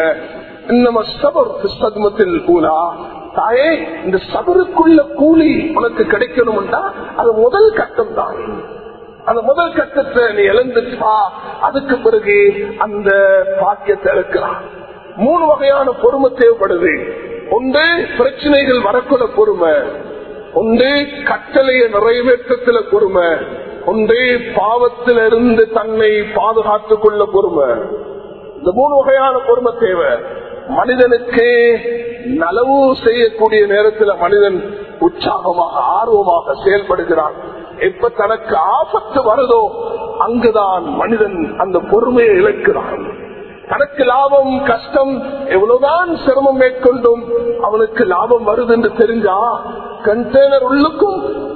இன்னமத்தில் கூலா தாயே இந்த சபருக்குள்ள கூலி உனக்கு கிடைக்கணும்டா அது முதல் கட்டம் தான் அந்த முதல் கட்டத்தை நீ இழந்துட்டா அதுக்கு பிறகு அந்த பாக்கியத்தை இழக்கிறான் மூணு வகையான பொறுமை தேவைப்படுது ஒன்று பிரச்சனைகள் வரக்கூட பொறுமை ஒன்று கட்டளைய நிறைவேற்றத்தில பொறுமை ஒன்று பாவத்திலிருந்து தன்னை பாதுகாத்துக் கொள்ள பொறுமை இந்த மூணு வகையான பொறுமை தேவை மனிதனுக்கு நலவு செய்யக்கூடிய நேரத்தில் மனிதன் உற்சாகமாக ஆர்வமாக செயல்படுகிறான் எப்ப தனக்கு ஆபத்து வருதோ அங்குதான் மனிதன் அந்த பொறுமையை இழக்கிறான் தனக்கு லாபம் கஷ்டம் எவ்வளவுதான் சிரமம் மேற்கொண்டும் அவனுக்கு லாபம் வருது என்று தெரிஞ்சா கண்டெய்னர் உள்ளுக்கும்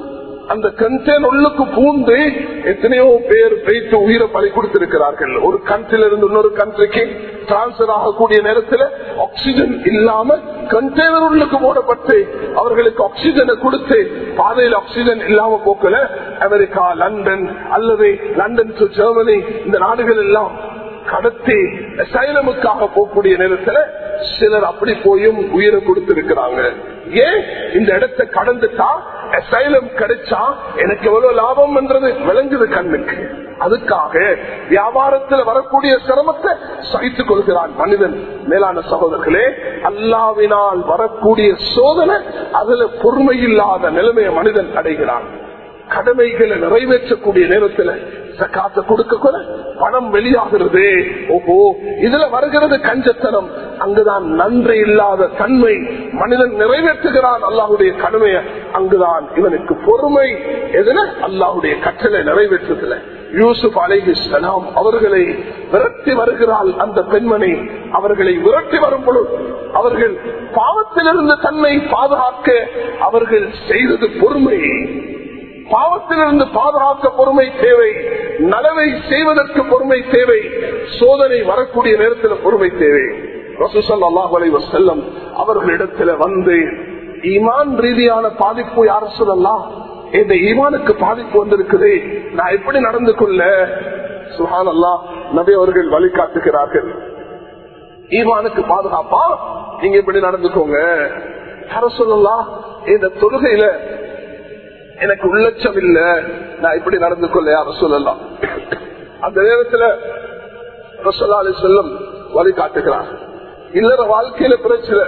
அந்த கண்டெயின் உள்ளுக்கு பூந்து எத்தனையோ பேர் வைத்து உயிரை பலி கொடுத்திருக்கிறார்கள் ஒரு கண்ட்ரில இருந்து இன்னொரு கண்ட்ரிக்கு டிரான்ஸ்பர் ஆகக்கூடிய நேரத்தில் ஆக்சிஜன் இல்லாம கண்டெய்னர் உள்ளுக்கு போடப்பட்டு அவர்களுக்கு ஆக்சிஜனை கொடுத்து பாதையில் ஆக்சிஜன் இல்லாம போக்கல அமெரிக்கா லண்டன் அல்லது லண்டன் டு ஜெர்மனி இந்த நாடுகள் எல்லாம் கடத்தி சைலமுக்காக போகக்கூடிய நேரத்தில் சிலர் அப்படி போயும் உயிரை கொடுத்திருக்கிறாங்க ஏன் இந்த இடத்தை கடந்துட்டா சைலம் கிடைச்சா எனக்கு எவ்வளவு லாபம் என்றது விளங்குது கண்ணுக்கு அதுக்காக வியாபாரத்தில் வரக்கூடிய சிரமத்தை சகித்துக் கொள்கிறான் மனிதன் மேலான சகோதரர்களே அல்லாவினால் வரக்கூடிய சோதனை அதுல பொறுமையில்லாத நிலைமையை மனிதன் அடைகிறான் கடமைகளை நிறைவேற்றக்கூடிய நேரத்தில் காசை கொடுக்க கூட பணம் வெளியாகிறது ஓஹோ இதுல வருகிறது கஞ்சத்தனம் அங்குதான் நன்றி இல்லாத தன்மை மனிதன் நிறைவேற்றுகிறான் அல்லாஹுடைய கடமையை அங்குதான் இவனுக்கு பொறுமை எதுல அல்லாஹுடைய கட்டளை நிறைவேற்றுதல யூசுப் அலைஹிஸ்லாம் அவர்களை விரட்டி வருகிறாள் அந்த பெண்மணி அவர்களை விரட்டி வரும் பொழுது அவர்கள் பாவத்திலிருந்து தன்னை பாதுகாக்க அவர்கள் செய்தது பொறுமை பாவத்திலிருந்து பாதுகாக்க பொறுமை தேவை நலவை செய்வதற்கு பொறுமை தேவை சோதனை வரக்கூடிய நேரத்தில் பொறுமை தேவை செல்லம் அவர்களிடத்துல வந்து ஈமான் ரீதியான பாதிப்பு யார சொல்லலாம் இந்த ஈமானுக்கு பாதிப்பு வந்திருக்குது நான் எப்படி நடந்து கொள்ள சுஹான் அல்லா நபி அவர்கள் வழிகாட்டுகிறார்கள் ஈமானுக்கு பாதுகாப்பா நீங்க எப்படி நடந்துக்கோங்க யார சொல்லலாம் இந்த தொழுகையில எனக்கு உள்ளட்சம் இல்ல நான் இப்படி நடந்து கொள்ள யார சொல்லலாம் அந்த நேரத்தில் ரசல்லா அலி செல்லம் வழிகாட்டுகிறார் இல்லற வாழ்க்கையில பிரச்சனை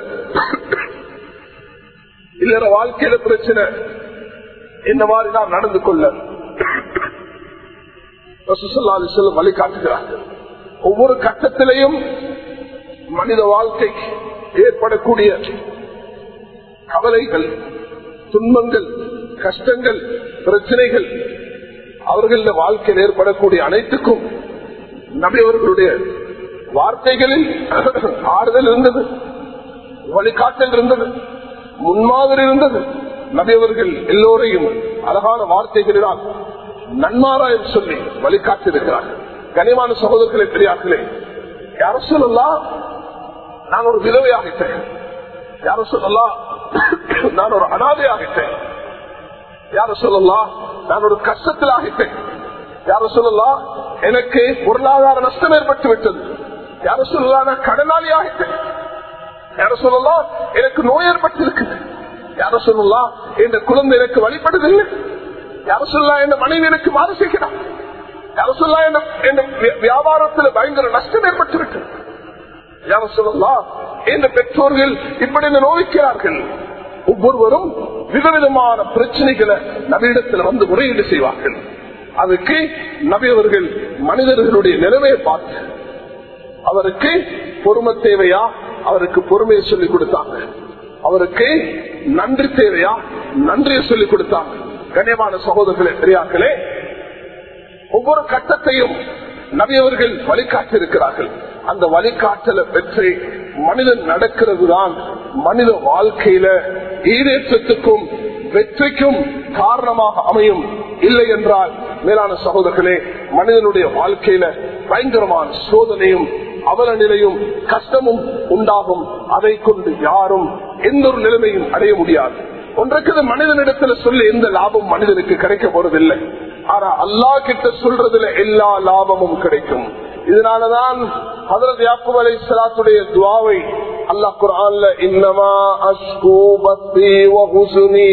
இல்லற வாழ்க்கையில பிரச்சனை என்ன மாதிரி நான் நடந்து கொள்ள ரசூசல்லா அலி செல்லம் வழிகாட்டுகிறார்கள் ஒவ்வொரு கட்டத்திலையும் மனித வாழ்க்கைக்கு ஏற்படக்கூடிய கவலைகள் துன்பங்கள் கஷ்டங்கள் பிரச்சனைகள் அவர்கள வாழ்க்கையில் ஏற்படக்கூடிய அனைத்துக்கும் நபி அவர்களுடைய வார்த்தைகளில் ஆறுதல் இருந்தது வழிகாட்டல் இருந்தது முன்மாதிரி இருந்தது நபி அவர்கள் எல்லோரையும் அழகான வார்த்தைகளினால் நன்மாராயம் சொல்லி வழிகாட்டிருக்கிறார்கள் கனிமான சகோதரர்களை பெரியார்களே யார சொல்லலாம் நான் ஒரு விதவையாகிட்டேன் யார சொல்லலாம் நான் ஒரு அனாதையாகிட்டேன் யார சொல்லலாம் நான் ஒரு கஷ்டத்தில் ஆகிட்டேன் யார சொல்லலாம் எனக்கு பொருளாதார நஷ்டம் ஏற்பட்டு விட்டது யார சொல்லலாம் நான் கடனாளி ஆகிட்டேன் யார சொல்லலாம் எனக்கு நோய் ஏற்பட்டு இருக்குது யார சொல்லலாம் இந்த குழந்தை எனக்கு வழிபடுதில்லை யார சொல்லலாம் என் மனைவி எனக்கு மாறு செய்கிறான் யார சொல்லலாம் என் வியாபாரத்தில் பயங்கர நஷ்டம் ஏற்பட்டு விட்டது யார சொல்லலாம் இந்த பெற்றோர்கள் இப்படி நோவிக்கிறார்கள் ஒவ்வொருவரும் விதவிதமான பிரச்சனைகளை நபியிடத்தில் வந்து முறையீடு செய்வார்கள் அதுக்கு நபி அவர்கள் மனிதர்களுடைய நிலைமையை பார்த்து அவருக்கு பொறுமை தேவையா அவருக்கு பொறுமையை சொல்லிக் கொடுத்தாங்க அவருக்கு நன்றி தேவையா நன்றியை சொல்லிக் கொடுத்தாங்க கண்ணியமான சகோதரர்களே பெரியாக்களே ஒவ்வொரு கட்டத்தையும் நபியவர்கள் வழிகாட்டி இருக்கிறார்கள் அந்த வழிகாட்டலை பெற்று மனிதன் நடக்கிறது தான் மனித வாழ்க்கையில ஈரேற்றத்துக்கும் வெற்றிக்கும் காரணமாக அமையும் இல்லை என்றால் மேலான சகோதரர்களே மனிதனுடைய வாழ்க்கையில பயங்கரமான சோதனையும் அவல நிலையும் கஷ்டமும் உண்டாகும் அதை கொண்டு யாரும் எந்த ஒரு நிலைமையும் அடைய முடியாது ஒன்றுக்கு மனிதனிடத்துல சொல்லி எந்த லாபம் மனிதனுக்கு கிடைக்க போறதில்லை ஆனா அல்லா கிட்ட சொல்றதுல எல்லா லாபமும் கிடைக்கும் இதனாலதான் ஹதரத் யாக்கூப் அலை சலாத்துடைய துவாவை அல்லாஹ் குரான்ல இன்னமா அஷ்கு பக்தி வகுசுனி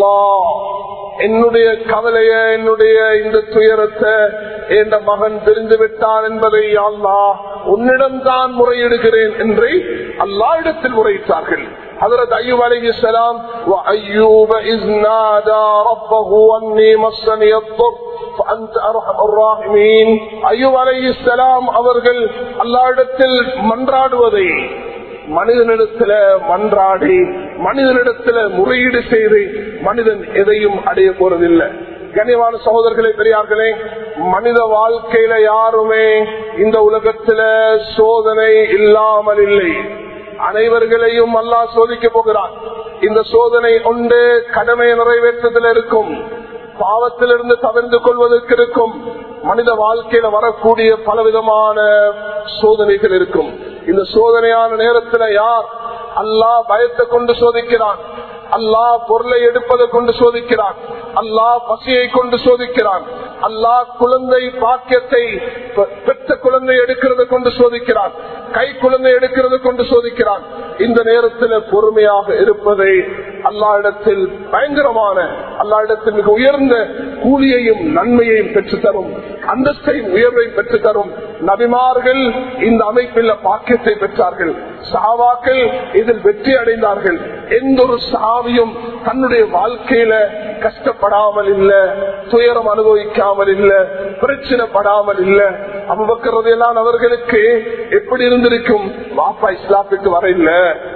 என்னுடைய கவலைய என்னுடைய இந்த துயரத்தை என் மகன் தெரிந்து விட்டான் என்பதை அல்லா உன்னிடம் தான் முறையிடுகிறேன் என்று அல்லா இடத்தில் முறையிட்டார்கள் حضرت أيوب عليه السلام وأيوب إذ نادى ربه أني مسني الضر فأنت أرحم الراحمين أيوب عليه السلام அவர்கள் அல்லாஹ்விடத்தில் மன்றாடுவதை மனிதனிடத்துல மன்றாடி மனிதனிடத்துல முறையீடு செய்து மனிதன் எதையும் அடைய போறதில்லை கனிவான சகோதரர்களே பெரியார்களே மனித வாழ்க்கையில யாருமே இந்த உலகத்துல சோதனை இல்லாமல் இல்லை அனைவர்களையும் அல்லாஹ் சோதிக்க போகிறான் இந்த சோதனை ஒன்று கடமை நிறைவேற்றத்தில் இருக்கும் பாவத்திலிருந்து தவிர்த்து கொள்வதற்கு இருக்கும் மனித வாழ்க்கையில வரக்கூடிய பலவிதமான சோதனைகள் இருக்கும் இந்த சோதனையான நேரத்தில் யார் அல்லாஹ் பயத்தை கொண்டு சோதிக்கிறான் அல்லாஹ் பொருளை எடுப்பதை கொண்டு சோதிக்கிறான் அல்லாஹ் பசியை கொண்டு சோதிக்கிறான் அல்லாஹ் குழந்தை பாக்கியத்தை பெற்ற குழந்தை எடுக்கிறது கொண்டு சோதிக்கிறான் கை குழந்தை எடுக்கிறது கொண்டு சோதிக்கிறான் இந்த நேரத்தில் பொறுமையாக இருப்பதை அல்லா இடத்தில் பயங்கரமான அல்லா இடத்தில் மிக உயர்ந்த கூலியையும் நன்மையையும் பெற்று தரும் அந்தஸ்தையும் உயர்வை பெற்று தரும் நபிமார்கள் இந்த அமைப்பில் பாக்கியத்தை பெற்றார்கள் சாவாக்கள் இதில் வெற்றி அடைந்தார்கள் எந்த ஒரு சாவியும் தன்னுடைய வாழ்க்கையில கஷ்டப்படாமல் இல்ல துயரம் அனுபவிக்காமல் இல்ல பிரச்சனைப்படாமல் இல்ல அவ்வக்கிறதையெல்லாம் அவர்களுக்கு எப்படி இருந்திருக்கும் வாப்பா இஸ்லாத்துக்கு வர இல்ல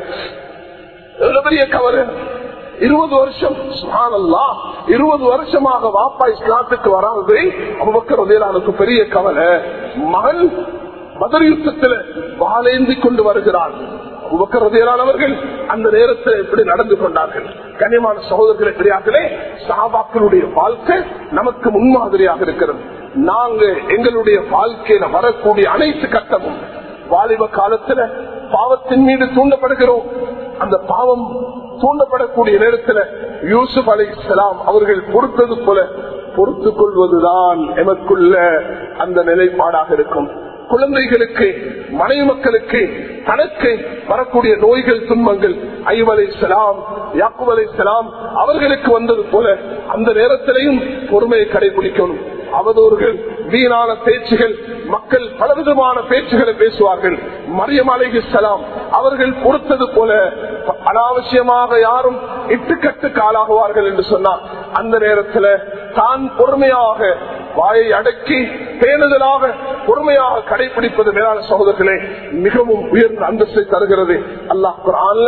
எவ்வளவு பெரிய கவலை இருபது வருஷம் சுகானல்லா இருபது வருஷமாக வாப்பா இஸ்லாத்துக்கு வராது அவ்வக்கிறதையெல்லாம் பெரிய கவலை மகன் மதர் யுத்தத்தில் வாழேந்தி கொண்டு வருகிறான் உபக்கரதியலானவர்கள் அந்த நேரத்தில் எப்படி நடந்து கொண்டார்கள் கனிமான சகோதரர்களை பெரியார்களே சாபாக்களுடைய வாழ்க்கை நமக்கு முன்மாதிரியாக இருக்கிறது நாங்க எங்களுடைய வாழ்க்கையில வரக்கூடிய அனைத்து கட்டமும் வாலிப காலத்துல பாவத்தின் மீது தூண்டப்படுகிறோம் அந்த பாவம் தூண்டப்படக்கூடிய நேரத்தில் யூசுப் அலி இஸ்லாம் அவர்கள் பொறுத்தது போல பொறுத்துக் கொள்வதுதான் எமக்குள்ள அந்த நிலைப்பாடாக இருக்கும் குழந்தைகளுக்கு மனைவி மக்களுக்கு தனக்கு வரக்கூடிய நோய்கள் துன்பங்கள் ஐவ் அலை சலாம் யாக்குப் அலை சலாம் அவர்களுக்கு வந்தது போல அந்த நேரத்திலையும் பொறுமையை கடைபிடிக்கணும் அவதூறுகள் வீணான பேச்சுகள் மக்கள் பலவிதமான பேச்சுகளை பேசுவார்கள் மரியம் அலைஹி சலாம் அவர்கள் பொறுத்தது போல அனாவசியமாக யாரும் இட்டுக்கட்டுக்கு ஆளாகுவார்கள் என்று சொன்னார் அந்த நேரத்தில் தான் பொறுமையாக வாயை அடக்கி பேணுதலாக பொறுமையாக கடைபிடிப்பது மேலான சகோதரர்களே மிகவும் உயர்ந்த அந்தஸ்தை தருகிறது அல்லாஹ் குரான்ல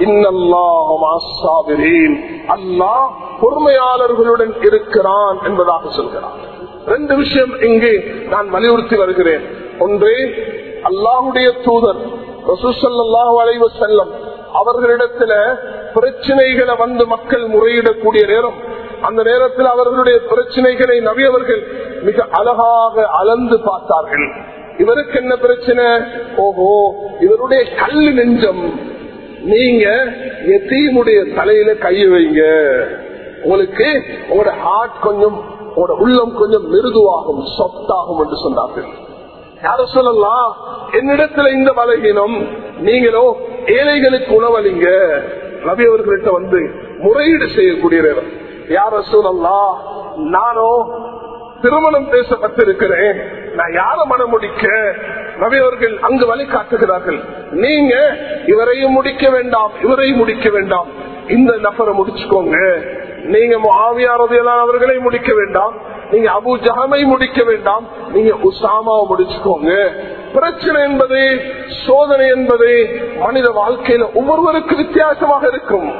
இன்னல்லாஹ் அல்லாஹ் பொறுமையாளர்களுடன் இருக்கிறான் என்பதாக சொல்கிறான் ரெண்டு விஷயம் இங்கே நான் வலியுறுத்தி வருகிறேன் ஒன்றே அல்லாஹுடைய தூதர் ரசூசல்லாஹு அலைவ செல்லம் அவர்களிடத்துல பிரச்சனைகளை வந்து மக்கள் முறையிடக்கூடிய நேரம் அந்த நேரத்தில் அவர்களுடைய பிரச்சனைகளை நவியவர்கள் மிக அழகாக அளந்து பார்த்தார்கள் இவருக்கு என்ன பிரச்சனை ஓஹோ இவருடைய கல்லு நெஞ்சம் நீங்க எத்தீமுடைய தலையில கை வைங்க உங்களுக்கு உங்களோட ஹார்ட் கொஞ்சம் உங்களோட உள்ளம் கொஞ்சம் மிருதுவாகும் சொத்தாகும் என்று சொன்னார்கள் யார சொல்லலாம் என்னிடத்துல இந்த பலகீனம் நீங்களோ ஏழைகளுக்கு உணவளிங்க ரவி அவர்கள்ட்ட வந்து முறையீடு செய்யக்கூடிய நேரம் யார சொல்லலாம் நானோ திருமணம் பேசப்பட்டிருக்கிறேன் நான் யார மனம் முடிக்க ரவி அவர்கள் அங்கு வழி காட்டுகிறார்கள் நீங்க இவரையும் முடிக்க வேண்டாம் இவரையும் முடிக்க வேண்டாம் இந்த நபரை முடிச்சுக்கோங்க நீங்க ஆவியாரதையெல்லாம் அவர்களை முடிக்க வேண்டாம் நீங்க அபு ஜஹமை முடிக்க வேண்டாம் நீங்க உசாமாவை முடிச்சுக்கோங்க பிரச்சனை என்பது சோதனை என்பது மனித வாழ்க்கையில ஒவ்வொருவருக்கு வித்தியாசமாக இருக்கும்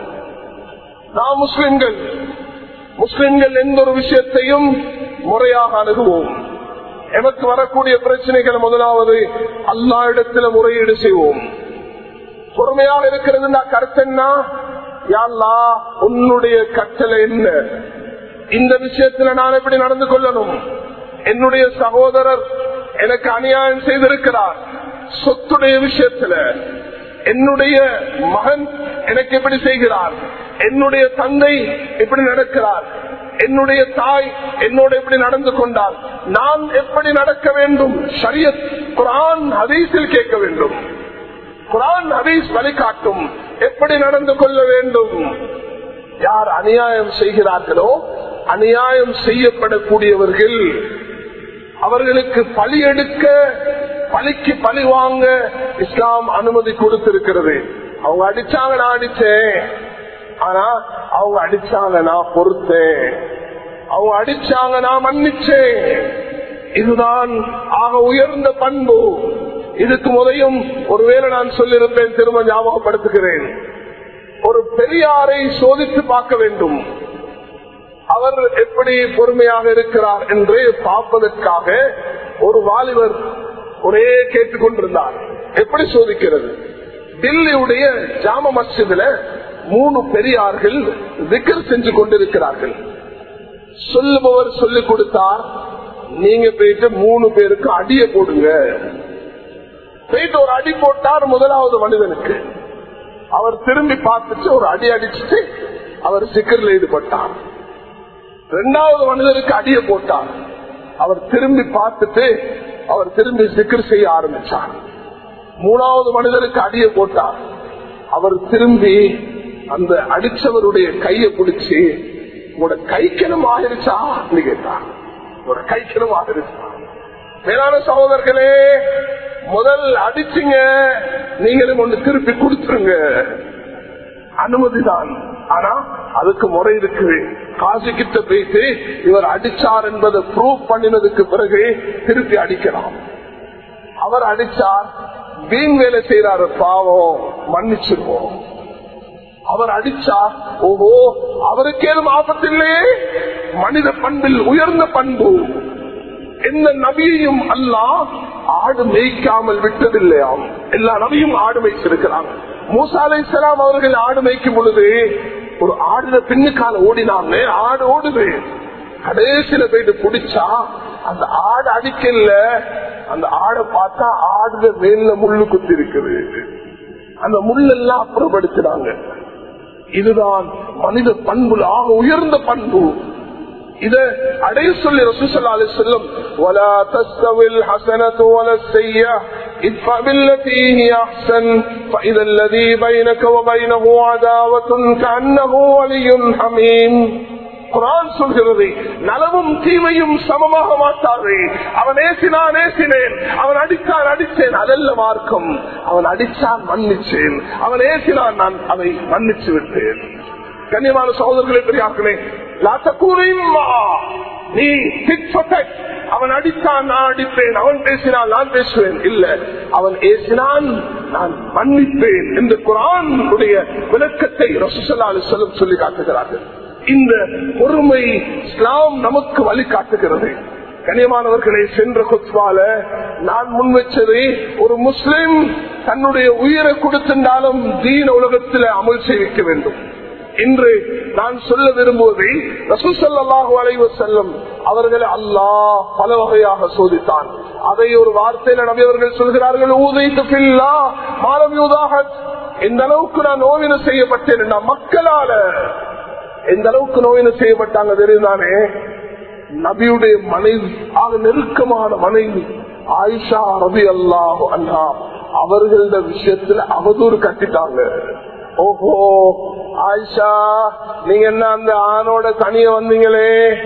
நாம் முஸ்லிம்கள் முஸ்லிம்கள் எந்த ஒரு விஷயத்தையும் முறையாக அணுகுவோம் எனக்கு வரக்கூடிய பிரச்சனைகள் முதலாவது அல்லா இடத்துல முறையீடு செய்வோம் பொறுமையாக இருக்கிறது கருத்தன்னா யாழ்லா உன்னுடைய கட்டளை என்ன இந்த விஷயத்துல நான் எப்படி நடந்து கொள்ளணும் என்னுடைய சகோதரர் எனக்கு அநியாயம் செய்திருக்கிறார் சொத்துடைய விஷயத்துல என்னுடைய மகன் எனக்கு எப்படி செய்கிறார் என்னுடைய தந்தை எப்படி நடக்கிறார் என்னுடைய தாய் என்னோட எப்படி நடந்து கொண்டார் நான் எப்படி நடக்க வேண்டும் ஷரியத் குரான் ஹதீஸில் கேட்க வேண்டும் குரான் ஹதீஸ் வழிகாட்டும் எப்படி நடந்து கொள்ள வேண்டும் யார் அநியாயம் செய்கிறார்களோ அநியாயம் செய்யப்படக்கூடியவர்கள் அவர்களுக்கு பழி எடுக்க பழிக்கு பழி வாங்க இஸ்லாம் அனுமதி கொடுத்திருக்கிறது அவங்க அடிச்சாங்க நான் அடிச்சேன் ஆனா அவங்க அடிச்சாங்க நான் பொறுத்தேன் அவங்க அடிச்சாங்க நான் மன்னிச்சேன் இதுதான் ஆக உயர்ந்த பண்பு இதுக்கு முதையும் ஒருவேளை நான் சொல்லியிருப்பேன் திரும்ப ஞாபகப்படுத்துகிறேன் ஒரு பெரியாரை சோதித்து பார்க்க வேண்டும் அவர் எப்படி பொறுமையாக இருக்கிறார் என்று பார்ப்பதற்காக ஒரு வாலிபர் ஒரே கேட்டுக்கொண்டிருந்தார் எப்படி சோதிக்கிறது டில்லியுடைய ஜாம மஸ்ஜிதுல மூணு பெரியார்கள் விக்கர் செஞ்சு கொண்டிருக்கிறார்கள் சொல்லுபவர் சொல்லிக் கொடுத்தார் நீங்க போயிட்டு மூணு பேருக்கு அடிய போடுங்க போயிட்டு ஒரு அடி போட்டார் முதலாவது மனிதனுக்கு அவர் திரும்பி பார்த்துட்டு ஒரு அடி அடிச்சுட்டு அவர் சிக்கரில் ஈடுபட்டார் இரண்டாவது மனிதருக்கு அடிய போட்டார் அவர் திரும்பி பார்த்துட்டு அவர் திரும்பி சிக்கர் செய்ய ஆரம்பிச்சார் மூணாவது மனிதருக்கு அடிய போட்டார் அவர் திரும்பி அந்த அடிச்சவருடைய கையை பிடிச்சி உங்களோட கைக்கிணம் ஆயிருச்சா கேட்டார் உங்களோட கைக்கிணம் ஆயிருச்சா மேலான சகோதரர்களே முதல் அடிச்சுங்க நீங்களும் ஒன்று திருப்பி கொடுத்துருங்க அனுமதிதான் ஆனா அதுக்கு முறை இருக்கு காசு கிட்ட போயிட்டு இவர் அடிச்சார் என்பதை ப்ரூவ் பண்ணினதுக்கு பிறகு திருப்பி அடிக்கலாம் அவர் அடிச்சார் வீண் வேலை செய்யறாரு பாவம் மன்னிச்சிருவோம் அவர் அடிச்சார் ஓஹோ அவருக்கு ஏதும் ஆபத்தில்லையே மனித பண்பில் உயர்ந்த பண்பு எந்த நபியையும் அல்ல ஆடு மேய்க்காமல் விட்டதில்லையாம் எல்லா நபியும் ஆடு மேய்ச்சிருக்கிறாங்க மூசா அலை இஸ்லாம் அவர்கள் ஆடு மேய்க்கும் பொழுது ஒரு ஆடுல பின்னுக்கால ஓடினாங்க ஆடு ஓடுது கடைசியில போயிட்டு பிடிச்சா அந்த ஆடு அடிக்கல அந்த ஆடை பார்த்தா ஆடுல மேல முள்ளு குத்தி இருக்குது அந்த முள்ளெல்லாம் அப்புறப்படுத்தினாங்க இதுதான் மனித பண்புல ஆக உயர்ந்த பண்பு இத அடைய சொல்லி ரசூசல்லா அலி சொல்லும் ولا تستوي الحسنة ولا السيئة ادفع بالتي هي أحسن فإذا الذي بينك وبينه عداوة كأنه ولي حميم குரான் சொல்கிறது நலவும் தீமையும் சமமாக மாட்டார்கள் அவன் ஏசினான் ஏசினேன் அவன் அடித்தான் அடித்தேன் அதல்ல மார்க்கம் அவன் அடித்தான் மன்னிச்சேன் அவன் ஏசினான் நான் அதை மன்னிச்சு விட்டேன் கண்ணியமான சகோதரர்களே பெரியார்களே நீ அவன் அடித்தான் நான் அடிப்பேன் அவன் பேசினான் நான் பேசுவேன் இல்ல அவன் ஏசினான் நான் மன்னிப்பேன் இந்த குரான் விளக்கத்தை ரசூசல்லாலு செல்லும் சொல்லி காட்டுகிறார்கள் இந்த பொறுமை இஸ்லாம் நமக்கு வழிகாட்டுகிறது கனியமானவர்களை சென்ற குத்வால நான் முன் வச்சதை ஒரு முஸ்லிம் தன்னுடைய உயிரை கொடுத்திருந்தாலும் தீன உலகத்தில் அமல் செய்விக்க வேண்டும் இன்று நான் சொல்ல விரும்புவதை ரசூசல்லாஹு அலைவ செல்லும் அவர்களை அல்லாஹ் பல வகையாக சோதித்தான் அதை ஒரு வார்த்தையில நபியவர்கள் சொல்கிறார்கள் ஊதைத்து பில்லா மாலம் யூதாக எந்த அளவுக்கு நான் நோவின செய்யப்பட்டேன் மக்களால எந்த அளவுக்கு நோயின செய்யப்பட்டாங்க தெரியுதானே நபியுடைய மனைவி ஆக நெருக்கமான மனைவி ஆயிஷா ரபி அல்லாஹ் அண்ணா அவர்கள விஷயத்துல அவதூறு கட்டிட்டாங்க ஓஹோ ஆயிஷா நீங்க என்ன அந்த ஆணோட தனிய வந்தீங்களே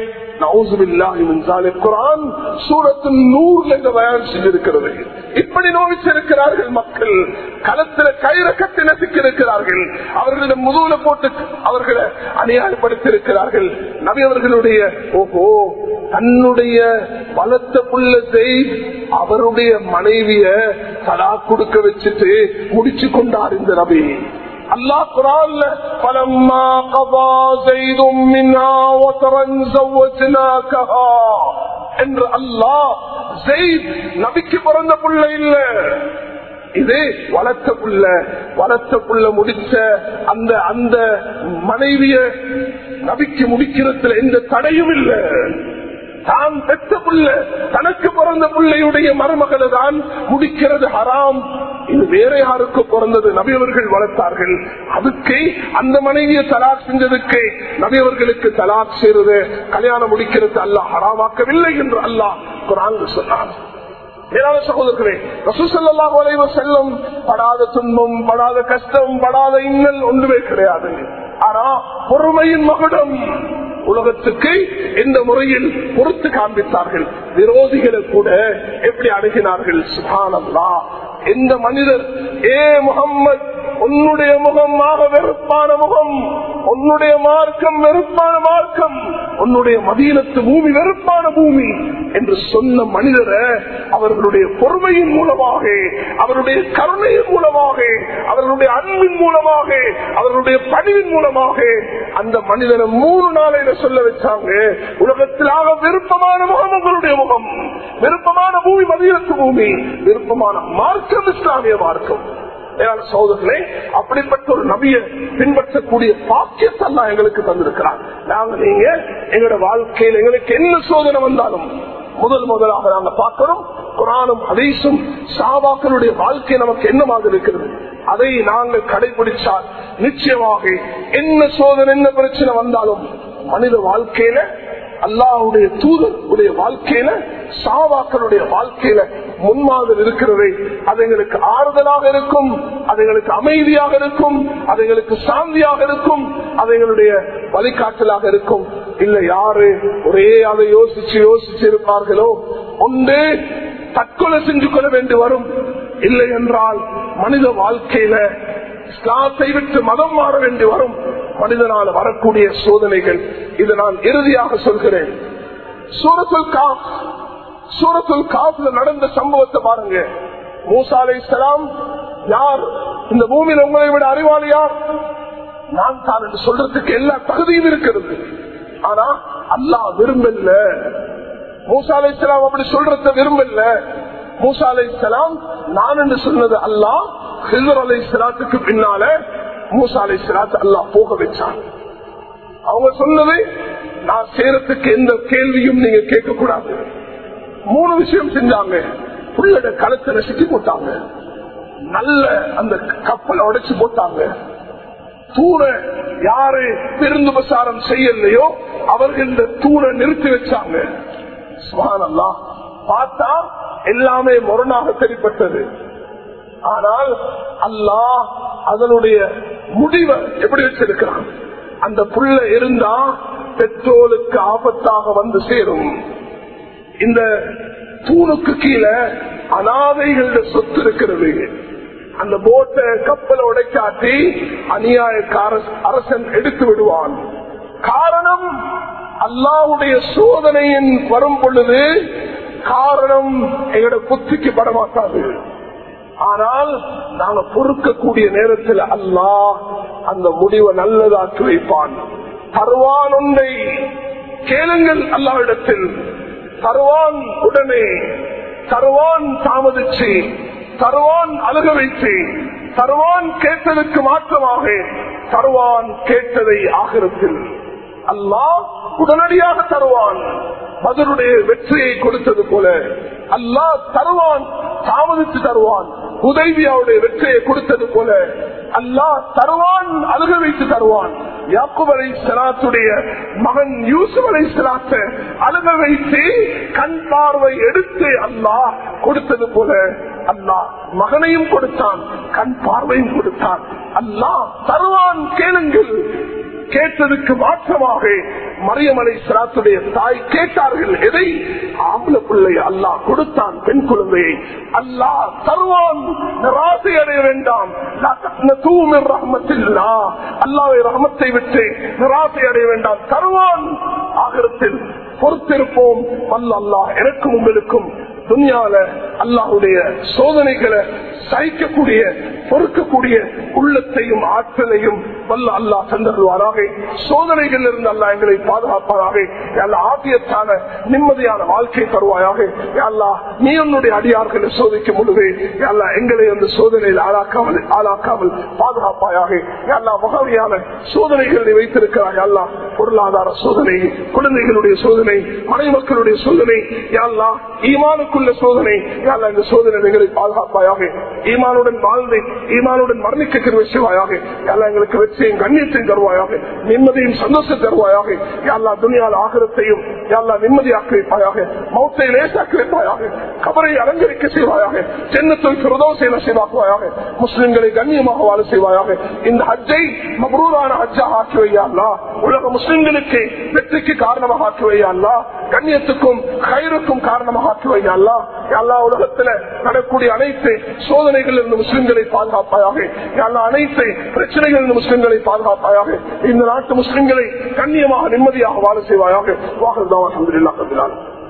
இப்படி நோவிச்சிருக்கிறார்கள் மக்கள் களத்துல கயிற கட்டி நசிக்கிறார்கள் அவர்களிடம் முதுகுல போட்டு அவர்களை அநியாயப்படுத்தியிருக்கிறார்கள் நபி அவர்களுடைய ஓஹோ தன்னுடைய பலத்த புள்ளத்தை அவருடைய மனைவிய தலா கொடுக்க வச்சுட்டு முடிச்சு கொண்டார் இந்த நபி அல்லாஹ் குரான்ல பலம்மா கபா செய்தும் மின்னா ஒத்தரன் சௌவச்சினாக்கஹா என்று அல்லாஹ் ஜெயித் நபிக்கு பிறந்த புள்ள இல்ல இது வளர்த்த புள்ள வளர்த்த புள்ள முடிச்ச அந்த அந்த மனைவிய நபிக்கு முடிக்கிறதுல எந்த தடையும் இல்லை தான் பெற்ற புள்ள தனக்கு பிறந்த பிள்ளையுடைய மருமகளை தான் முடிக்கிறது ஹராம் இது வேற யாருக்கு பிறந்தது நபியவர்கள் வளர்த்தார்கள் அதுக்கு அந்த மனைவியை தலாக் செஞ்சதுக்கு நபியவர்களுக்கு தலாக் செய்வது கல்யாணம் முடிக்கிறது அல்லாஹ் ஹராமாக்கவில்லை என்று அல்லாஹ் குரான் சொன்னார் மேலான சகோதரர்களே ரசூசல்லாஹு அலைவ செல்லும் படாத துன்பம் படாத கஷ்டம் படாத இன்னல் ஒன்றுமே கிடையாது ஆனா பொறுமையின் மகுடம் உலகத்துக்கு எந்த முறையில் பொறுத்து காண்பித்தார்கள் விரோதிகளை கூட எப்படி அணுகினார்கள் சுகானல்லா எந்த மனிதர் ஏ முகம்மது உன்னுடைய முகமாக வெறுப்பான முகம் உன்னுடைய மார்க்கம் வெறுப்பான மார்க்கம் உன்னுடைய மதீனத்து பூமி வெறுப்பான பூமி என்று சொன்ன மனிதரை அவர்களுடைய பொறுமையின் மூலமாக அவருடைய கருணையின் மூலமாக அவர்களுடைய அன்பின் மூலமாக அவர்களுடைய பணிவின் மூலமாக அந்த மனிதனை மூணு நாளையில சொல்ல வச்சாங்க உலகத்திலாக விருப்பமான முகம் உங்களுடைய முகம் விருப்பமான பூமி மதீனத்து பூமி விருப்பமான மார்க்கம் இஸ்லாமிய மார்க்கம் மேலான சகோதரர்களே அப்படிப்பட்ட ஒரு நபியை பின்பற்றக்கூடிய பாக்கியத்தை எல்லாம் எங்களுக்கு தந்திருக்கிறார் நாங்க நீங்க எங்களோட வாழ்க்கையில் எங்களுக்கு என்ன சோதனை வந்தாலும் முதல் முதலாக நாங்க பார்க்கிறோம் குரானும் ஹதீஸும் சாபாக்களுடைய வாழ்க்கை நமக்கு என்னமாக இருக்கிறது அதை நாங்கள் கடைபிடிச்சால் நிச்சயமாக என்ன சோதனை என்ன பிரச்சனை வந்தாலும் மனித வாழ்க்கையில அல்லாஹுடைய தூதர் உடைய வாழ்க்கையில சாவாக்களுடைய வாழ்க்கையில முன்மாதிரி இருக்கிறது அது எங்களுக்கு ஆறுதலாக இருக்கும் அது எங்களுக்கு அமைதியாக இருக்கும் அது எங்களுக்கு சாந்தியாக இருக்கும் அது எங்களுடைய வழிகாட்டலாக இருக்கும் இல்ல யாரு ஒரே அதை யோசிச்சு யோசிச்சு இருப்பார்களோ ஒன்று தற்கொலை செஞ்சு கொள்ள வேண்டி வரும் இல்லை என்றால் மனித வாழ்க்கையில இஸ்லாத்தை விட்டு மதம் மாற வேண்டி வரும் மனிதனால் வரக்கூடிய சோதனைகள் இது நான் இறுதியாக சொல்கிறேன் சூரத்துல் காப் சூரத்துல் காப்ல நடந்த சம்பவத்தை பாருங்க மூசா அலை இஸ்லாம் யார் இந்த பூமியில் உங்களை விட அறிவாளி யார் நான் தான் என்று சொல்றதுக்கு எல்லா தகுதியும் இருக்கிறது ஆனா அல்லாஹ் விரும்பல மூசா அலை இஸ்லாம் அப்படி சொல்றத விரும்பல மூசா அலை இஸ்லாம் நான் என்று சொன்னது அல்லாஹ் ஹிசர் அலை இஸ்லாத்துக்கு பின்னால மூசா அலை இஸ்லாத்து அல்லாஹ் போக வச்சான் அவங்க சொன்னது நான் சேரத்துக்கு எந்த கேள்வியும் நீங்க கேட்க கூடாது மூணு விஷயம் செஞ்சாங்க புள்ளட களத்தை நசுக்கி போட்டாங்க நல்ல அந்த கப்பலை உடைச்சு போட்டாங்க தூணை யாரு பெருந்து பிரசாரம் செய்யலையோ அவர்கள் இந்த தூணை நிறுத்தி வச்சாங்க சுபானல்லா பார்த்தா எல்லாமே முரணாக தெரிப்பட்டது ஆனால் அல்லாஹ் அதனுடைய முடிவை எப்படி வச்சிருக்கிறான் அந்த புள்ள இருந்தா பெட்ரோலுக்கு ஆபத்தாக வந்து சேரும் இந்த தூணுக்கு கீழே அனாதைகள சொத்து இருக்கிறது அந்த போட்டை கப்பலை உடைக்காட்டி அநியாயக்கார அரசன் எடுத்து விடுவான் காரணம் அல்லாவுடைய சோதனையின் வரும் பொழுது காரணம் எங்களோட புத்திக்கு படமாட்டாது ஆனால் நாங்க பொறுக்கக்கூடிய நேரத்தில் அல்லாஹ் அந்த முடிவை நல்லதாக்கி வைப்பான் தருவான் ஒன்றை கேளுங்கள் அல்லாவிடத்தில் தருவான் உடனே தருவான் தாமதிச்சு தருவான் அழுக வைத்து தருவான் கேட்டதுக்கு மாற்றமாக தருவான் கேட்டதை ஆகிரத்தில் அல்லாஹ் உடனடியாக தருவான் மதனுடைய வெற்றியை கொடுத்தது போல அல்லாஹ் தருவான் தாமதித்து தருவான் உதவியாவுடைய வெற்றியை கொடுத்தது போல அல்லாஹ் தருவான் அழுக வைத்து தருவான் யாக்குப் அலை சலாத்துடைய மகன் யூசுப் அலை சலாத்த அழுக வைத்து கண் பார்வை எடுத்து அல்லாஹ் கொடுத்தது போல அல்லாஹ் மகனையும் கொடுத்தான் கண் பார்வையும் கொடுத்தான் அல்லாஹ் தருவான் கேளுங்கள் கேட்டதுக்கு மாற்றமாக மரியமலை சிராத்துடைய தாய் கேட்டார்கள் எதை ஆம்பளை பிள்ளை அல்லாஹ் கொடுத்தான் பெண் குழந்தையை அல்லாஹ் தருவான் நிராசை அடைய வேண்டாம் அல்லாவை ரஹமத்தை விட்டு நிராசை அடைய வேண்டாம் தருவான் ஆகரத்தில் பொறுத்திருப்போம் வல்ல அல்லாஹ் எனக்கும் உங்களுக்கும் துணியால அல்லாஹுடைய சோதனைகளை சகிக்கக்கூடிய பொறுக்கக்கூடிய உள்ளத்தையும் ஆற்றலையும் வல்ல அல்லாஹ் தந்தருவாராக சோதனைகள் இருந்து அல்லா எங்களை பாதுகாப்பாராக எல்லா ஆபியத்தான நிம்மதியான வாழ்க்கை தருவாயாக அல்லா நீ உன்னுடைய அடியார்களை சோதிக்கும் பொழுது எல்லா எங்களை அந்த சோதனையில் ஆளாக்காமல் ஆளாக்காமல் பாதுகாப்பாயாக எல்லா வகையான சோதனைகள் நீ வைத்திருக்கிறாய் அல்லா பொருளாதார சோதனை குழந்தைகளுடைய சோதனை மனைமக்களுடைய சோதனை அல்லா ஈமானுக்குள்ள சோதனை அல்லா இந்த சோதனை எங்களை பாதுகாப்பாயாக ஈமானுடன் வாழ்ந்து ஈமானுடன் மரணிக்க கிருவை செய்வாயாக அல்லா எங்களுக்கு வெற்றியும் கண்ணியத்தையும் தருவாயாக நிம்மதியும் சந்தோஷம் தருவாயாக எல்லா துணியால் ஆகிரத்தையும் எல்லா நிம்மதியாக்கி வைப்பாயாக மௌத்தை லேசாக்கி வைப்பாயாக கபரை அலங்கரிக்க செய்வாயாக சென்னத்தில் பிரதோசையில செய்வாக்குவாயாக முஸ்லிம்களை கண்ணியமாக வாழ செய்வாயாக இந்த ஹஜ்ஜை மபரூரான ஹஜ்ஜாக ஆக்கி வையா உலக முஸ்லிம்களுக்கு வெற்றிக்கு காரணமாக ஆக்கி வையா கண்ணியத்துக்கும் கயிறுக்கும் காரணமாக ஆக்கி வையா எல்லா உலகத்துல நடக்கூடிய அனைத்து சோதனைகள் இருந்து முஸ்லிம்களை பாதுகாப்பாயாக எல்லா அனைத்து பிரச்சனைகள் இருந்து முஸ்லிம்களை பாதுகாப்பாயாக இந்த நாட்டு முஸ்லிம்களை கண்ணியமாக நிம்மதியாக வாழ செய்வாயாக வாகல் தான்